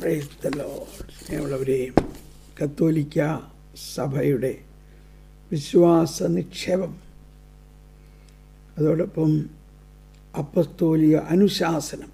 Praise the Lord സ്നേഹമുള്ളവരെയും കത്തോലിക്ക സഭയുടെ വിശ്വാസ നിക്ഷേപം അതോടൊപ്പം അപ്പസ്തോലിക അനുശാസനം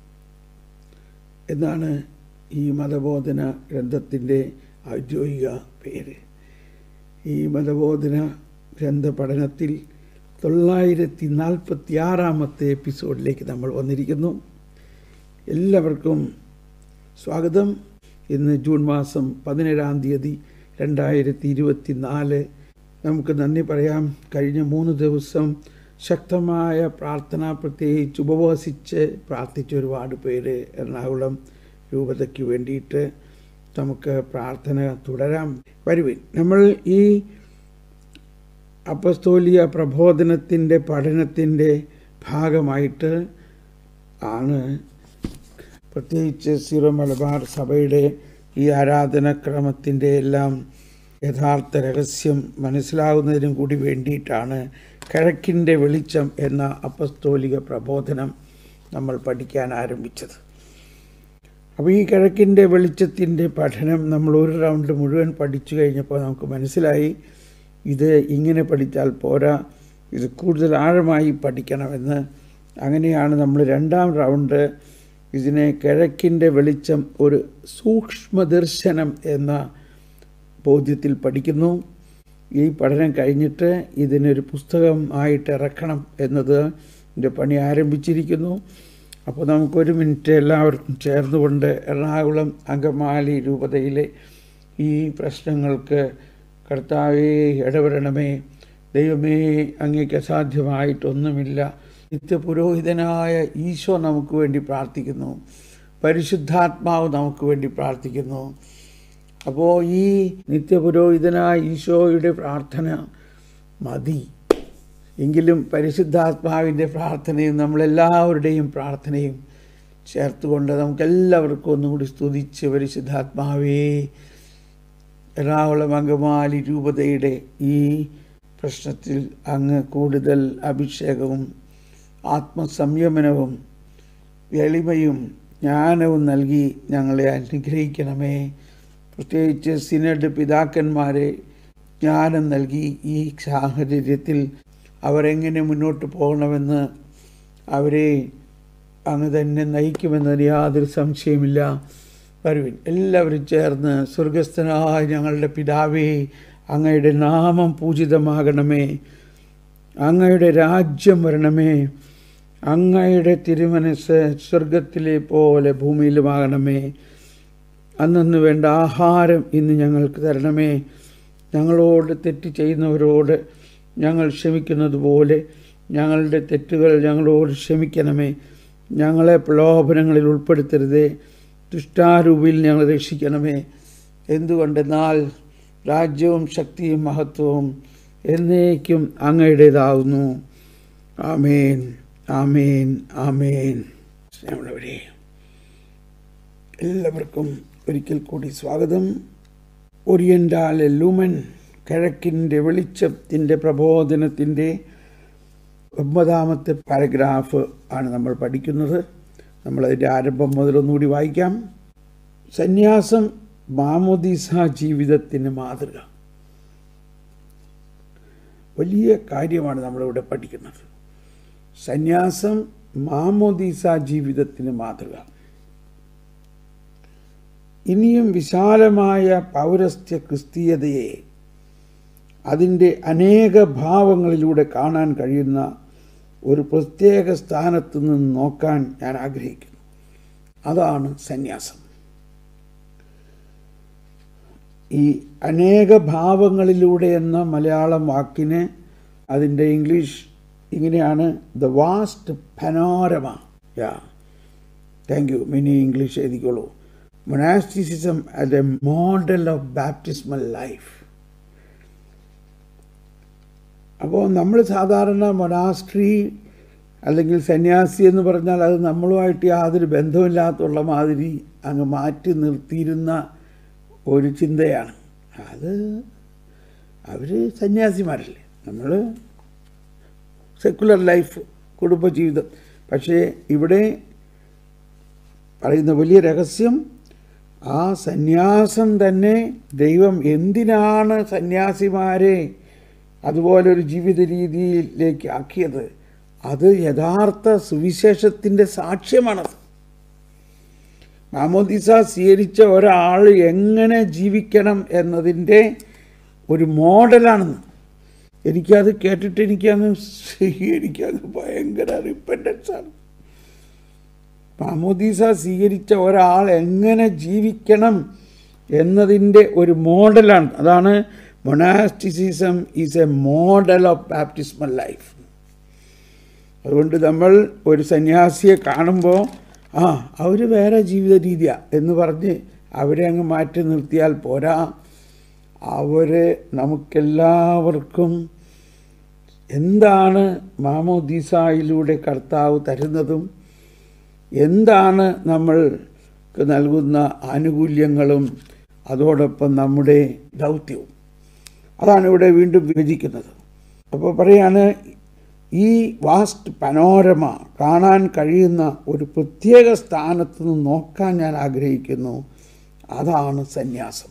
എന്നാണ് ഈ മതബോധന ഗ്രന്ഥത്തിൻ്റെ ഔദ്യോഗിക പേര് ഈ മതബോധന ഗ്രന്ഥ പഠനത്തിൽ തൊള്ളായിരത്തി നാൽപ്പത്തി ആറാമത്തെ എപ്പിസോഡിലേക്ക് നമ്മൾ വന്നിരിക്കുന്നു എല്ലാവർക്കും സ്വാഗതം ഇന്ന് ജൂൺ മാസം പതിനേഴാം തീയതി രണ്ടായിരത്തി ഇരുപത്തി നാല് നമുക്ക് നന്ദി പറയാം കഴിഞ്ഞ മൂന്ന് ദിവസം ശക്തമായ പ്രാർത്ഥന പ്രത്യേകിച്ച് ഉപവസിച്ച് പ്രാർത്ഥിച്ച ഒരുപാട് പേര് എറണാകുളം രൂപതയ്ക്ക് വേണ്ടിയിട്ട് നമുക്ക് പ്രാർത്ഥന തുടരാം വരുവിൻ നമ്മൾ ഈ അപ്പസ്തോലിയ പ്രബോധനത്തിൻ്റെ പഠനത്തിൻ്റെ ഭാഗമായിട്ട് ആണ് പ്രത്യേകിച്ച് സീറോ മലബാർ സഭയുടെ ഈ ആരാധനക്രമത്തിൻ്റെ എല്ലാം യഥാർത്ഥ രഹസ്യം മനസ്സിലാകുന്നതിനും കൂടി വേണ്ടിയിട്ടാണ് കിഴക്കിൻ്റെ വെളിച്ചം എന്ന അപ്പസ്തോലിക പ്രബോധനം നമ്മൾ പഠിക്കാൻ ആരംഭിച്ചത് അപ്പോൾ ഈ കിഴക്കിൻ്റെ വെളിച്ചത്തിൻ്റെ പഠനം നമ്മൾ ഒരു റൗണ്ട് മുഴുവൻ പഠിച്ചു കഴിഞ്ഞപ്പോൾ നമുക്ക് മനസ്സിലായി ഇത് ഇങ്ങനെ പഠിച്ചാൽ പോരാ ഇത് കൂടുതൽ ആഴമായി പഠിക്കണമെന്ന് അങ്ങനെയാണ് നമ്മൾ രണ്ടാം റൗണ്ട് ഇതിനെ കിഴക്കിൻ്റെ വെളിച്ചം ഒരു സൂക്ഷ്മദർശനം എന്ന ബോധ്യത്തിൽ പഠിക്കുന്നു ഈ പഠനം കഴിഞ്ഞിട്ട് ഇതിനൊരു പുസ്തകം ആയിട്ട് ഇറക്കണം എന്നത് എൻ്റെ പണി ആരംഭിച്ചിരിക്കുന്നു അപ്പോൾ നമുക്കൊരു മിനിറ്റ് എല്ലാവർക്കും ചേർന്നുകൊണ്ട് എറണാകുളം അങ്കമാലി രൂപതയിലെ ഈ പ്രശ്നങ്ങൾക്ക് കർത്താവേ ഇടപെടണമേ ദൈവമേ അങ്ങേക്ക് അസാധ്യമായിട്ടൊന്നുമില്ല നിത്യപുരോഹിതനായ ഈശോ നമുക്ക് വേണ്ടി പ്രാർത്ഥിക്കുന്നു പരിശുദ്ധാത്മാവ് നമുക്ക് വേണ്ടി പ്രാർത്ഥിക്കുന്നു അപ്പോൾ ഈ നിത്യപുരോഹിതനായ ഈശോയുടെ പ്രാർത്ഥന മതി എങ്കിലും പരിശുദ്ധാത്മാവിൻ്റെ പ്രാർത്ഥനയും നമ്മളെല്ലാവരുടെയും പ്രാർത്ഥനയും ചേർത്തുകൊണ്ട് നമുക്കെല്ലാവർക്കും ഒന്നുകൂടി സ്തുതിച്ച് പരിശുദ്ധാത്മാവേ എറണാകുളം അങ്കമാലി രൂപതയുടെ ഈ പ്രശ്നത്തിൽ അങ്ങ് കൂടുതൽ അഭിഷേകവും ആത്മസംയമനവും എളിമയും ജ്ഞാനവും നൽകി ഞങ്ങളെ അനുഗ്രഹിക്കണമേ പ്രത്യേകിച്ച് സിനഡ് പിതാക്കന്മാരെ ജ്ഞാനം നൽകി ഈ സാഹചര്യത്തിൽ അവരെങ്ങനെ മുന്നോട്ട് പോകണമെന്ന് അവരെ അങ്ങ് തന്നെ നയിക്കുമെന്നതിന് യാതൊരു സംശയമില്ല വരുവിൻ എല്ലാവരും ചേർന്ന് സ്വർഗസ്ഥനായ ഞങ്ങളുടെ പിതാവേ അങ്ങയുടെ നാമം പൂജിതമാകണമേ അങ്ങയുടെ രാജ്യം വരണമേ അങ്ങയുടെ തിരുമനസ് സ്വർഗത്തിലെ പോലെ ഭൂമിയിലുമാകണമേ അന്നു വേണ്ട ആഹാരം ഇന്ന് ഞങ്ങൾക്ക് തരണമേ ഞങ്ങളോട് തെറ്റ് ചെയ്യുന്നവരോട് ഞങ്ങൾ ക്ഷമിക്കുന്നത് പോലെ ഞങ്ങളുടെ തെറ്റുകൾ ഞങ്ങളോട് ക്ഷമിക്കണമേ ഞങ്ങളെ പ്രലോഭനങ്ങളിൽ ഉൾപ്പെടുത്തരുതേ ദുഷ്ടാരൂപിയിൽ ഞങ്ങൾ രക്ഷിക്കണമേ എന്തുകൊണ്ടെന്നാൽ രാജ്യവും ശക്തിയും മഹത്വവും എന്നേക്കും അങ്ങയുടേതാവുന്നു ആമേൻ ആമേൻ ആമേൻ സ്നേഹമുള്ളവരെ എല്ലാവർക്കും ഒരിക്കൽ കൂടി സ്വാഗതം ഒരിയൻ്റാലെ ലുമൻ കിഴക്കിൻ്റെ വെളിച്ചത്തിൻ്റെ പ്രബോധനത്തിൻ്റെ ഒമ്പതാമത്തെ പാരഗ്രാഫ് ആണ് നമ്മൾ പഠിക്കുന്നത് നമ്മളതിൻ്റെ ആരംഭം മുതലൊന്നുകൂടി വായിക്കാം സന്യാസം മാമോദീസ ജീവിതത്തിന് മാതൃക വലിയ കാര്യമാണ് നമ്മളിവിടെ പഠിക്കുന്നത് സന്യാസം മാമോദീസ ജീവിതത്തിന് മാതൃക ഇനിയും വിശാലമായ പൗരസ്ത്യ ക്രിസ്തീയതയെ അതിൻ്റെ അനേക ഭാവങ്ങളിലൂടെ കാണാൻ കഴിയുന്ന ഒരു പ്രത്യേക സ്ഥാനത്ത് നിന്ന് നോക്കാൻ ഞാൻ ആഗ്രഹിക്കുന്നു അതാണ് സന്യാസം ഈ അനേക ഭാവങ്ങളിലൂടെ എന്ന മലയാളം വാക്കിന് അതിൻ്റെ ഇംഗ്ലീഷ് ഇങ്ങനെയാണ് the vast panorama yeah thank you മിനി ഇംഗ്ലീഷ് എഴുതിക്കോളൂ monasticism as a model of baptismal life അപ്പോൾ നമ്മൾ സാധാരണ മൊനാസ്ട്രി അല്ലെങ്കിൽ സന്യാസി എന്ന് പറഞ്ഞാൽ അത് നമ്മളുമായിട്ട് യാതൊരു ബന്ധമില്ലാത്തുള്ള മാതിരി അങ്ങ് മാറ്റി നിർത്തിയിരുന്ന ഒരു ചിന്തയാണ് അത് അവർ സന്യാസിമാരല്ലേ നമ്മൾ സെക്കുലർ ലൈഫ് കുടുംബജീവിതം പക്ഷേ ഇവിടെ പറയുന്ന വലിയ രഹസ്യം ആ സന്യാസം തന്നെ ദൈവം എന്തിനാണ് സന്യാസിമാരെ അതുപോലെ ഒരു ജീവിത രീതിയിലേക്ക് ആക്കിയത് അത് യഥാർത്ഥ സുവിശേഷത്തിൻ്റെ സാക്ഷ്യമാണത് മാമോദിസ സ്വീകരിച്ച ഒരാൾ എങ്ങനെ ജീവിക്കണം എന്നതിൻ്റെ ഒരു മോഡലാണെന്ന് എനിക്കത് കേട്ടിട്ട് എനിക്കങ്ങ് എനിക്കത് ഭയങ്കര റിപ്പൻഡൻസ് ആണ് മാമോദീസ സ്വീകരിച്ച ഒരാൾ എങ്ങനെ ജീവിക്കണം എന്നതിൻ്റെ ഒരു മോഡലാണ് അതാണ് monasticism is a model of baptismal life അതുകൊണ്ട് നമ്മൾ ഒരു സന്യാസിയെ കാണുമ്പോൾ ആ അവർ വേറെ ജീവിത രീതിയാണ് എന്ന് പറഞ്ഞ് അവരെ അങ്ങ് മാറ്റി നിർത്തിയാൽ പോരാ അവർ നമുക്കെല്ലാവർക്കും എന്താണ് മാമോദീസായിലൂടെ കർത്താവ് തരുന്നതും എന്താണ് നമ്മൾക്ക് നൽകുന്ന ആനുകൂല്യങ്ങളും അതോടൊപ്പം നമ്മുടെ ദൗത്യവും അതാണ് ഇവിടെ വീണ്ടും വിഭജിക്കുന്നത് അപ്പോൾ പറയാണ് ഈ വാസ്റ്റ് പനോരമ കാണാൻ കഴിയുന്ന ഒരു പ്രത്യേക സ്ഥാനത്ത് നിന്ന് നോക്കാൻ ഞാൻ ആഗ്രഹിക്കുന്നു അതാണ് സന്യാസം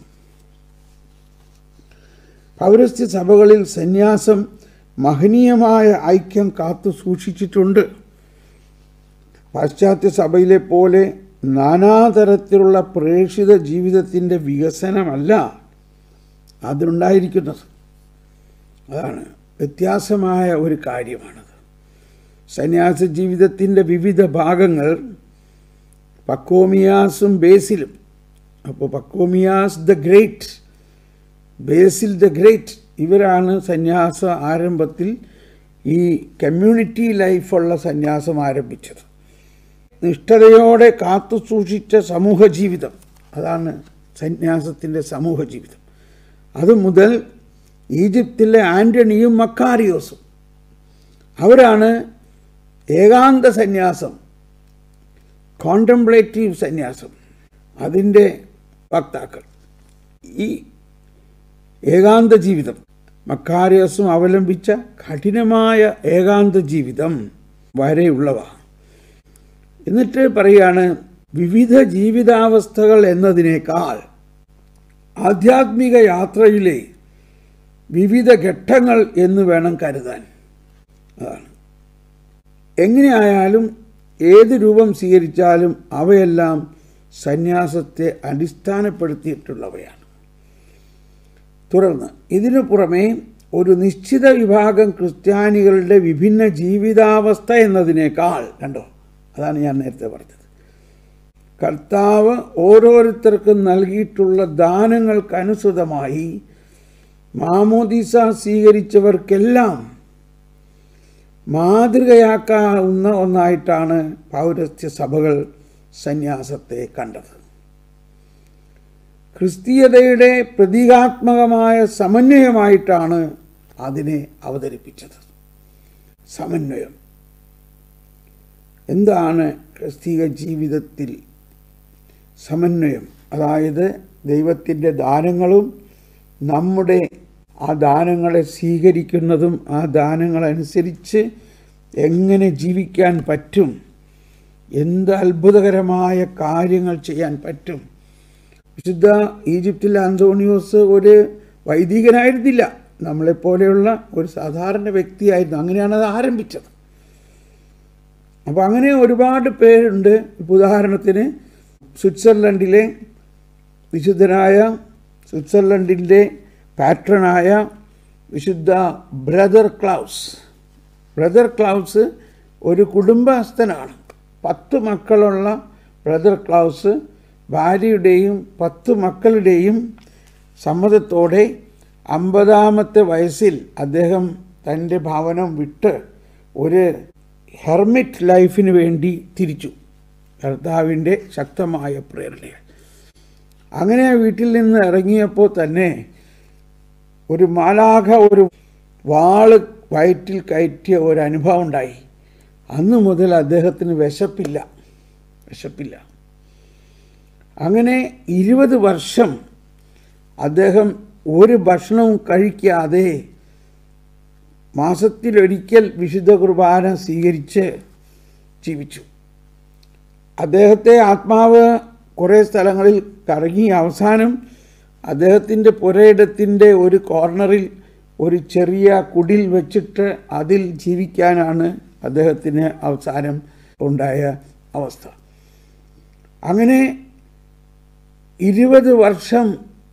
പൗരസ്ത്യ സഭകളിൽ സന്യാസം മഹനീയമായ ഐക്യം കാത്തു സൂക്ഷിച്ചിട്ടുണ്ട് പാശ്ചാത്യ സഭയിലെ പോലെ നാനാതരത്തിലുള്ള പ്രേക്ഷിത ജീവിതത്തിൻ്റെ വികസനമല്ല അതിനുണ്ടായിരിക്കുന്നത് അതാണ് വ്യത്യാസമായ ഒരു കാര്യമാണത് സന്യാസ ജീവിതത്തിൻ്റെ വിവിധ ഭാഗങ്ങൾ പക്കോമിയാസും ബേസിലും അപ്പോൾ Pachomius the great Basil the great ഇവരാണ് സന്യാസ ആരംഭത്തിൽ ഈ കമ്മ്യൂണിറ്റി ലൈഫുള്ള സന്യാസം ആരംഭിച്ചത് നിഷ്ഠതയോടെ കാത്തു സൂക്ഷിച്ച സമൂഹ ജീവിതം അതാണ് സന്യാസത്തിൻ്റെ സമൂഹ ജീവിതം അത് മുതൽ ഈജിപ്തിലെ ആൻ്റണിയും മക്കാരിയോസും അവരാണ് ഏകാന്ത സന്യാസം കോണ്ടംപ്ലേറ്റീവ് സന്യാസം അതിൻ്റെ വക്താക്കൾ ഈ ഏകാന്ത ജീവിതം മക്കാരിയസും അവലംബിച്ച കഠിനമായ ഏകാന്ത ജീവിതം വരെയുള്ളവ എന്നിട്ട് പറയാണ് വിവിധ ജീവിതാവസ്ഥകൾ എന്നതിനേക്കാൾ ആധ്യാത്മിക യാത്രയിലെ വിവിധ ഘട്ടങ്ങൾ എന്ന് വേണം കരുതാൻ അതാണ് എങ്ങനെയായാലും ഏത് രൂപം സ്വീകരിച്ചാലും അവയെല്ലാം സന്യാസത്തെ അടിസ്ഥാനപ്പെടുത്തിയിട്ടുള്ളവയാണ് തുടർന്ന് ഇതിനു പുറമെ ഒരു നിശ്ചിത വിഭാഗം ക്രിസ്ത്യാനികളുടെ വിഭിന്ന ജീവിതാവസ്ഥ എന്നതിനേക്കാൾ കണ്ടോ അതാണ് ഞാൻ നേരത്തെ പറഞ്ഞത് കർത്താവ് ഓരോരുത്തർക്കും നൽകിയിട്ടുള്ള ദാനങ്ങൾക്കനുസൃതമായി മാമോദീസ സ്വീകരിച്ചവർക്കെല്ലാം മാതൃകയാക്കാവുന്ന ഒന്നായിട്ടാണ് പൗരസ്ത്യ സഭകൾ സന്യാസത്തെ കണ്ടത് ക്രിസ്തീയതയുടെ പ്രതീകാത്മകമായ സമന്വയമായിട്ടാണ് അതിനെ അവതരിപ്പിച്ചത് സമന്വയം എന്താണ് ക്രിസ്തീയ ജീവിതത്തിൽ സമന്വയം അതായത് ദൈവത്തിൻ്റെ ദാനങ്ങളും നമ്മുടെ ആ ദാനങ്ങളെ സ്വീകരിക്കുന്നതും ആ ദാനങ്ങളനുസരിച്ച് എങ്ങനെ ജീവിക്കാൻ പറ്റും എന്ത് അത്ഭുതകരമായ കാര്യങ്ങൾ ചെയ്യാൻ പറ്റും വിശുദ്ധ ഈജിപ്തിലെ അന്തോണിയോസ് ഒരു വൈദികനായിരുന്നില്ല നമ്മളെപ്പോലെയുള്ള ഒരു സാധാരണ വ്യക്തിയായിരുന്നു അങ്ങനെയാണ് അത് ആരംഭിച്ചത് അപ്പോൾ അങ്ങനെ ഒരുപാട് പേരുണ്ട് ഇപ്പോൾ ഉദാഹരണത്തിന് സ്വിറ്റ്സർലൻഡിലെ വിശുദ്ധനായ സ്വിറ്റ്സർലൻഡിൻ്റെ പാട്രണായ വിശുദ്ധ ബ്രദർ ക്ലൗസ് ബ്രദർ ക്ലൗസ് ഒരു കുടുംബസ്ഥനാണ് പത്ത് മക്കളുള്ള ബ്രദർ ക്ലൗസ് ഭാര്യയുടെയും പത്ത് മക്കളുടെയും സമ്മതത്തോടെ അമ്പതാമത്തെ വയസ്സിൽ അദ്ദേഹം തൻ്റെ ഭവനം വിട്ട് ഒരു ഹെർമിറ്റ് ലൈഫിന് വേണ്ടി തിരിച്ചു കർത്താവിൻ്റെ ശക്തമായ പ്രേരണകൾ അങ്ങനെ വീട്ടിൽ നിന്ന് ഇറങ്ങിയപ്പോൾ തന്നെ ഒരു മാലാഖ ഒരു വാള് വയറ്റിൽ കയറ്റിയ ഒരു അനുഭവം ഉണ്ടായി അന്ന് മുതൽ അദ്ദേഹത്തിന് വിശപ്പില്ല വിശപ്പില്ല അങ്ങനെ ഇരുപത് വർഷം അദ്ദേഹം ഒരു ഭക്ഷണവും കഴിക്കാതെ മാസത്തിലൊരിക്കൽ വിശുദ്ധ കുർബാന സ്വീകരിച്ച് ജീവിച്ചു അദ്ദേഹത്തെ ആത്മാവ് കുറേ സ്ഥലങ്ങളിൽ കറങ്ങി അവസാനം അദ്ദേഹത്തിൻ്റെ പുരയിടത്തിൻ്റെ ഒരു കോർണറിൽ ഒരു ചെറിയ കുടിൽ വെച്ചിട്ട് അതിൽ ജീവിക്കാനാണ് അദ്ദേഹത്തിന് അവസാനം ഉണ്ടായ അവസ്ഥ അങ്ങനെ ഇരുപത് വർഷം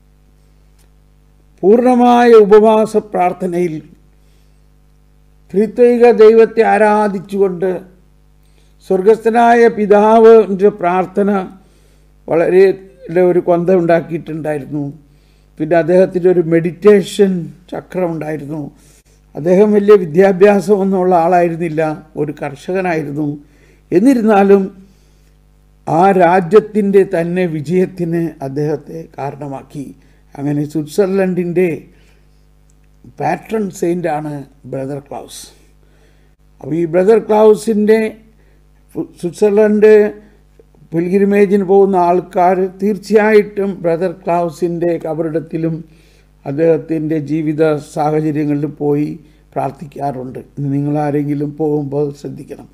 പൂർണ്ണമായ ഉപവാസ പ്രാർത്ഥനയിൽ ത്രിത്വിക ദൈവത്തെ ആരാധിച്ചുകൊണ്ട് സ്വർഗസ്ഥനായ പിതാവിൻ്റെ പ്രാർത്ഥന വളരെ ഒരു കൊന്ത ഉണ്ടാക്കിയിട്ടുണ്ടായിരുന്നു പിന്നെ അദ്ദേഹത്തിൻ്റെ ഒരു മെഡിറ്റേഷൻ ചക്രം ഉണ്ടായിരുന്നു അദ്ദേഹം വലിയ വിദ്യാഭ്യാസമൊന്നുമുള്ള ആളായിരുന്നില്ല ഒരു കർഷകനായിരുന്നു എന്നിരുന്നാലും ആ രാജ്യത്തിൻ്റെ തന്നെ വിജയത്തിന് അദ്ദേഹത്തെ കാരണമാക്കി അങ്ങനെ സ്വിറ്റ്സർലൻഡിൻ്റെ പാട്രൺ സെയിൻ്റാണ് ബ്രദർ ക്ലൗസ് അപ്പോൾ ഈ ബ്രദർ ക്ലൗസിൻ്റെ സ്വിറ്റ്സർലൻഡ് പിൽഗ്രിമേജിന് പോകുന്ന ആൾക്കാർ തീർച്ചയായിട്ടും ബ്രദർ ക്ലൗസിൻ്റെ കബറിടത്തിലും അദ്ദേഹത്തിൻ്റെ ജീവിത സാഹചര്യങ്ങളിൽ പോയി പ്രാർത്ഥിക്കാറുണ്ട് നിങ്ങളാരെങ്കിലും പോകുമ്പോൾ ശ്രദ്ധിക്കണം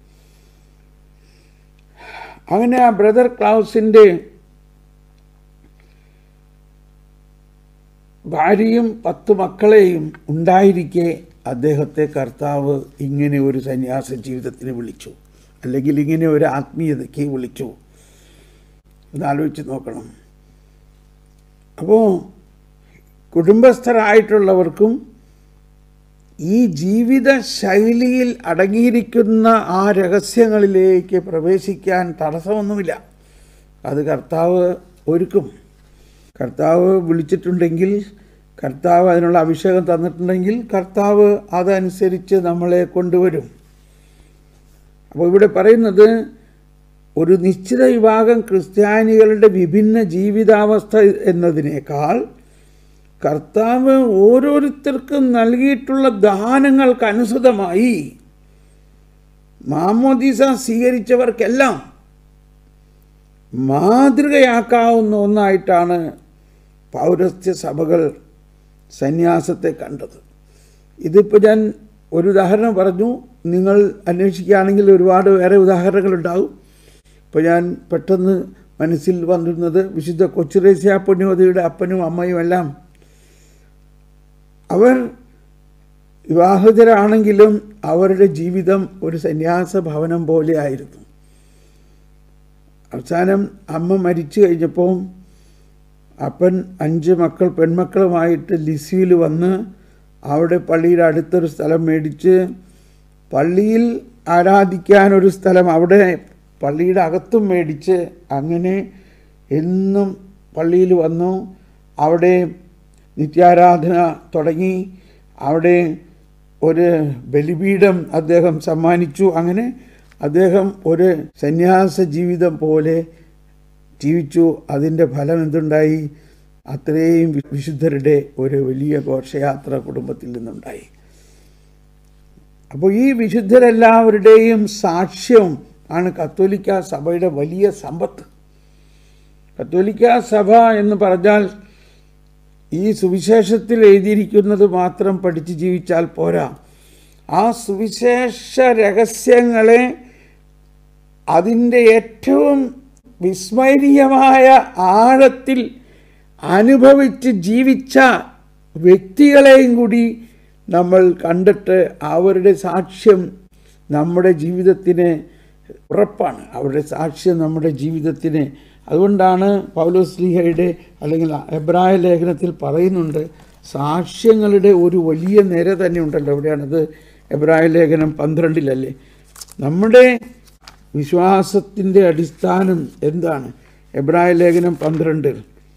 അങ്ങനെ ആ ബ്രദർ ക്ലൗസിൻ്റെ ഭാര്യയും പത്ത് മക്കളെയും ഉണ്ടായിരിക്കെ അദ്ദേഹത്തെ കർത്താവ് ഇങ്ങനെ ഒരു സന്യാസ ജീവിതത്തിന് വിളിച്ചു അല്ലെങ്കിൽ ഇങ്ങനെ ഒരു ആത്മീയതയ്ക്ക് വിളിച്ചു ഇതാലോചിച്ച് നോക്കണം അപ്പോൾ കുടുംബസ്ഥരായിട്ടുള്ളവർക്കും ഈ ജീവിത ശൈലിയിൽ അടങ്ങിയിരിക്കുന്ന ആ രഹസ്യങ്ങളിലേക്ക് പ്രവേശിക്കാൻ തടസ്സമൊന്നുമില്ല അത് കർത്താവ് ഒരുക്കും കർത്താവ് വിളിച്ചിട്ടുണ്ടെങ്കിൽ കർത്താവ് അതിനുള്ള അഭിഷേകം തന്നിട്ടുണ്ടെങ്കിൽ കർത്താവ് അതനുസരിച്ച് നമ്മളെ കൊണ്ടുവരും അപ്പോൾ ഇവിടെ പറയുന്നത് ഒരു നിശ്ചിത വിഭാഗം ക്രിസ്ത്യാനികളുടെ വിഭിന്ന ജീവിതാവസ്ഥ എന്നതിനേക്കാൾ കർത്താവ് ഓരോരുത്തർക്കും നൽകിയിട്ടുള്ള ദാനങ്ങൾക്കനുസൃതമായി മാമോദീസ സ്വീകരിച്ചവർക്കെല്ലാം മാതൃകയാക്കാവുന്ന ഒന്നായിട്ടാണ് പൗരസ്ത്യ സഭകൾ സന്യാസത്തെ കണ്ടത് ഇതിപ്പോൾ ഞാൻ ഒരു ഉദാഹരണം പറഞ്ഞു നിങ്ങൾ അന്വേഷിക്കുകയാണെങ്കിൽ ഒരുപാട് വേറെ ഉദാഹരണങ്ങളുണ്ടാവും ഇപ്പോൾ ഞാൻ പെട്ടെന്ന് മനസ്സിൽ വന്നിരുന്നത് വിശുദ്ധ കൊച്ചുറേസ്യ പുണ്യവതിയുടെ അപ്പനും അമ്മയും എല്ലാം അവർ വിവാഹിതരാണെങ്കിലും അവരുടെ ജീവിതം ഒരു സന്യാസ ഭവനം പോലെ ആയിരുന്നു അവസാനം അമ്മ മരിച്ചു കഴിഞ്ഞപ്പോൾ അപ്പൻ അഞ്ച് മക്കൾ പെൺമക്കളുമായിട്ട് ലിസിയിൽ വന്ന് അവിടെ പള്ളിയുടെ അടുത്തൊരു സ്ഥലം മേടിച്ച് പള്ളിയിൽ ആരാധിക്കാൻ ഒരു സ്ഥലം അവിടെ പള്ളിയുടെ അകത്തും മേടിച്ച് അങ്ങനെ എന്നും പള്ളിയിൽ വന്നു അവിടെ നിത്യാരാധന തുടങ്ങി അവിടെ ഒരു ബലിപീഠം അദ്ദേഹം സമ്മാനിച്ചു അങ്ങനെ അദ്ദേഹം ഒരു സന്യാസ ജീവിതം പോലെ ജീവിച്ചു അതിൻ്റെ ഫലം എന്തുണ്ടായി അത്രയും വിശുദ്ധരുടെ ഒരു വലിയ ഘോഷയാത്ര കുടുംബത്തിൽ നിന്നുണ്ടായി അപ്പോൾ ഈ വിശുദ്ധരെല്ലാവരുടെയും സാക്ഷ്യം ആണ് കത്തോലിക്ക സഭയുടെ വലിയ സമ്പത്ത് കത്തോലിക്ക സഭ എന്ന് പറഞ്ഞാൽ ഈ സുവിശേഷത്തിൽ എഴുതിയിരിക്കുന്നത് മാത്രം പഠിച്ച് ജീവിച്ചാൽ പോരാ ആ സുവിശേഷ രഹസ്യങ്ങളെ അതിൻ്റെ ഏറ്റവും വിസ്മരണീയമായ ആഴത്തിൽ അനുഭവിച്ച് ജീവിച്ച വ്യക്തികളെയും കൂടി നമ്മൾ കണ്ടിട്ട് അവരുടെ സാക്ഷ്യം നമ്മുടെ ജീവിതത്തിന് ഉറപ്പാണ് അവരുടെ സാക്ഷ്യം നമ്മുടെ ജീവിതത്തിന് അതുകൊണ്ടാണ് പൗലോസ്ലിഹയുടെ അല്ലെങ്കിൽ എബ്രായ ലേഖനത്തിൽ പറയുന്നുണ്ട് സാക്ഷ്യങ്ങളുടെ ഒരു വലിയ നിര തന്നെ ഉണ്ടല്ലോ എവിടെയാണത് എബ്രായ ലേഖനം പന്ത്രണ്ടിലല്ലേ നമ്മുടെ വിശ്വാസത്തിൻ്റെ അടിസ്ഥാനം എന്താണ് എബ്രായ ലേഖനം പന്ത്രണ്ടിൽ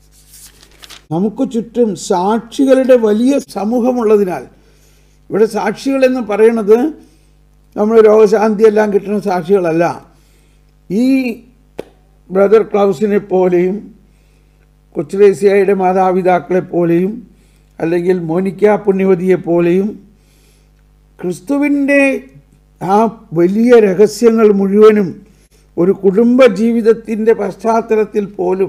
നമുക്ക് ചുറ്റും സാക്ഷികളുടെ വലിയ സമൂഹമുള്ളതിനാൽ ഇവിടെ സാക്ഷികളെന്ന് പറയണത് നമ്മൾ രോഗശാന്തി എല്ലാം കിട്ടുന്ന സാക്ഷികളല്ല ഈ ബ്രദർ ക്ലൗസിനെ പോലെയും കൊച്ചുലേസിയയുടെ മാതാപിതാക്കളെ പോലെയും അല്ലെങ്കിൽ മോനിക്ക പുണ്യവതിയെ പോലെയും ക്രിസ്തുവിൻ്റെ ആ വലിയ രഹസ്യങ്ങൾ മുഴുവനും ഒരു കുടുംബ ജീവിതത്തിൻ്റെ പശ്ചാത്തലത്തിൽ പോലും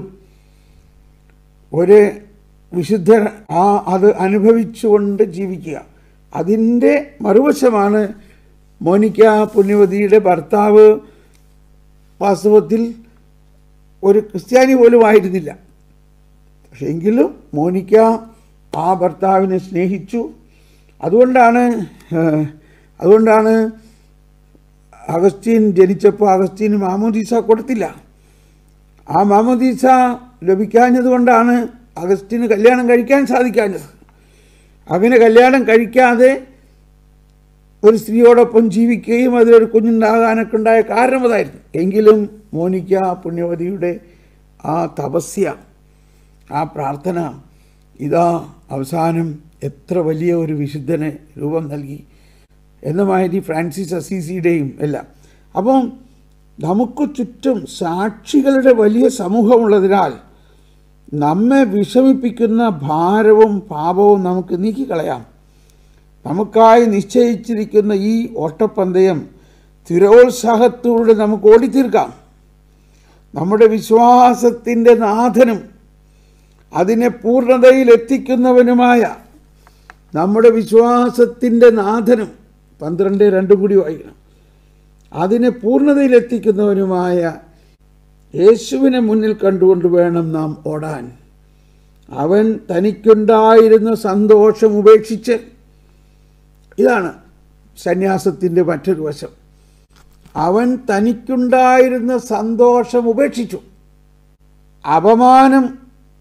ഒരു വിശുദ്ധ ആ അത് അനുഭവിച്ചുകൊണ്ട് ജീവിക്കുക അതിൻ്റെ മറുവശമാണ് മോനിക്ക പുണ്യവതിയുടെ ഭർത്താവ് വാസ്തവത്തിൽ ഒരു ക്രിസ്ത്യാനി പോലും ആയിരുന്നില്ല പക്ഷെ എങ്കിലും മോനിക്ക ആ ഭർത്താവിനെ സ്നേഹിച്ചു അതുകൊണ്ടാണ് ഏഹ്, അതുകൊണ്ടാണ് അഗസ്റ്റീൻ ജനിച്ചപ്പോൾ അഗസ്റ്റീന് മാമോദീസ കൊടുത്തില്ല ആ മാമോദീസ ലഭിക്കാഞ്ഞത് കൊണ്ടാണ് അഗസ്റ്റിന് കല്യാണം കഴിക്കാൻ സാധിക്കാഞ്ഞത് അങ്ങനെ കല്യാണം കഴിക്കാതെ ഒരു സ്ത്രീയോടൊപ്പം ജീവിക്കുകയും അതിലൊരു കുഞ്ഞുണ്ടാകാനൊക്കെ ഉണ്ടായ കാരണം അതായിരുന്നു എങ്കിലും മോനിക്ക പുണ്യവതിയുടെ ആ തപസ്യ ആ പ്രാർത്ഥന ഇതാ അവസാനം എത്ര വലിയ ഒരു വിശുദ്ധന് രൂപം നൽകി എന്ന മാതിരി ഫ്രാൻസിസ് അസീസിയുടെയും എല്ലാം അപ്പം നമുക്ക് ചുറ്റും സാക്ഷികളുടെ വലിയ സമൂഹമുള്ളതിനാൽ നമ്മെ വിഷമിപ്പിക്കുന്ന ഭാരവും പാപവും നമുക്ക് നീക്കിക്കളയാം നമുക്കായി നിശ്ചയിച്ചിരിക്കുന്ന ഈ ഓട്ടപ്പന്തയം സ്ഥിരോത്സാഹത്തോടെ നമുക്ക് ഓടിത്തീർക്കാം നമ്മുടെ വിശ്വാസത്തിൻ്റെ നാഥനും അതിനെ പൂർണ്ണതയിൽ എത്തിക്കുന്നവനുമായ നമ്മുടെ വിശ്വാസത്തിൻ്റെ നാഥനും പന്ത്രണ്ട് രണ്ടും കൂടി വായിക്കണം അതിനെ പൂർണ്ണതയിൽ എത്തിക്കുന്നവനുമായ യേശുവിനെ മുന്നിൽ കണ്ടുകൊണ്ട് വേണം നാം ഓടാൻ അവൻ തനിക്കുണ്ടായിരുന്ന സന്തോഷം ഉപേക്ഷിച്ച് ഇതാണ് സന്യാസത്തിൻ്റെ മറ്റൊരു വശം അവൻ തനിക്കുണ്ടായിരുന്ന സന്തോഷം ഉപേക്ഷിച്ചു അപമാനം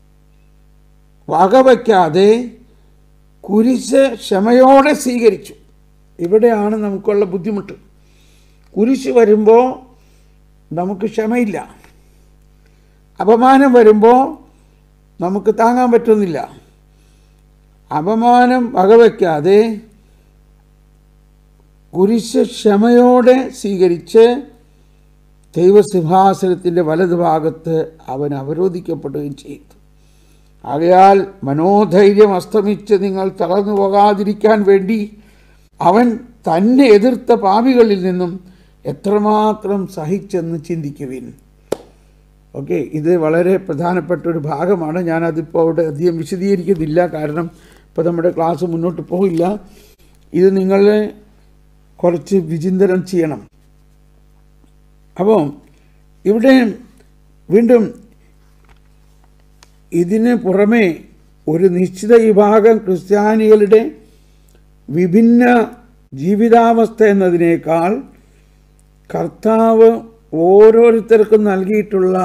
വകവയ്ക്കാതെ കുരിശ് ക്ഷമയോടെ സ്വീകരിച്ചു ഇവിടെയാണ് നമുക്കുള്ള ബുദ്ധിമുട്ട് കുരിശ് വരുമ്പോൾ നമുക്ക് ക്ഷമയില്ല അപമാനം വരുമ്പോൾ നമുക്ക് താങ്ങാൻ പറ്റുന്നില്ല അപമാനം വകവയ്ക്കാതെ കുരിശ് ക്ഷമയോടെ സ്വീകരിച്ച് ദൈവസിംഹാസനത്തിൻ്റെ വലതുഭാഗത്ത് അവൻ അവരോധിക്കപ്പെടുകയും ചെയ്തു ആകയാൽ മനോധൈര്യം അസ്തമിച്ച് നിങ്ങൾ തളർന്നു പോകാതിരിക്കാൻ വേണ്ടി അവൻ തന്നെ എതിർത്ത പാപികളിൽ നിന്നും എത്രമാത്രം സഹിച്ചെന്ന് ചിന്തിക്കുവിൻ ഓക്കെ ഇത് വളരെ പ്രധാനപ്പെട്ട ഒരു ഭാഗമാണ് ഞാനതിപ്പോൾ അവിടെ അധികം വിശദീകരിക്കുന്നില്ല കാരണം ഇപ്പോൾ നമ്മുടെ ക്ലാസ് മുന്നോട്ട് പോകില്ല ഇത് നിങ്ങളെ കുറച്ച് വിചിന്തനം ചെയ്യണം അപ്പോൾ ഇവിടെ വീണ്ടും ഇതിന് പുറമെ ഒരു നിശ്ചിത വിഭാഗം ക്രിസ്ത്യാനികളുടെ വിഭിന്ന ജീവിതാവസ്ഥ എന്നതിനേക്കാൾ കർത്താവ് ഓരോരുത്തർക്കും നൽകിയിട്ടുള്ള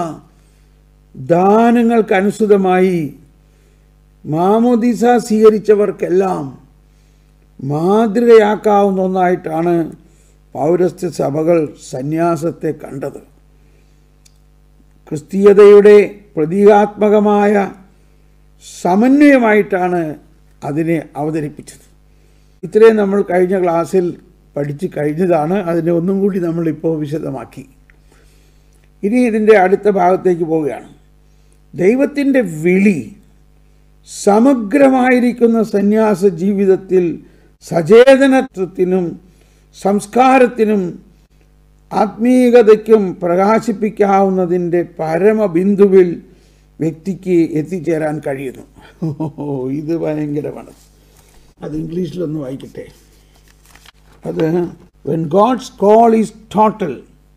ദാനങ്ങൾക്കനുസൃതമായി മാമോദിസ സ്വീകരിച്ചവർക്കെല്ലാം മാതൃകയാക്കാവുന്ന ഒന്നായിട്ടാണ് പൗരസ്ത്യ സഭകൾ സന്യാസത്തെ കണ്ടത് ക്രിസ്തീയതയുടെ പ്രതീകാത്മകമായ സമന്വയമായിട്ടാണ് അതിനെ അവതരിപ്പിച്ചത് ഇത്രയും നമ്മൾ കഴിഞ്ഞ ക്ലാസ്സിൽ പഠിച്ചു കഴിഞ്ഞതാണ് അതിനെ ഒന്നും കൂടി നമ്മളിപ്പോൾ വിശദമാക്കി ഇനി ഇതിൻ്റെ അടുത്ത ഭാഗത്തേക്ക് പോവുകയാണ് ദൈവത്തിൻ്റെ വിളി സമഗ്രമായിരിക്കുന്ന സന്യാസ ജീവിതത്തിൽ സചേതനത്വത്തിനും സംസ്കാരത്തിനും ആത്മീയതയ്ക്കും പ്രകാശിപ്പിക്കാവുന്നതിൻ്റെ പരമബിന്ദുവിൽ വ്യക്തിക്ക് എത്തിച്ചേരാൻ കഴിയുന്നു ഓ ഇത് ഭയങ്കരമാണ് അത് ഇംഗ്ലീഷിലൊന്ന് വായിക്കട്ടെ അത് when God's call is total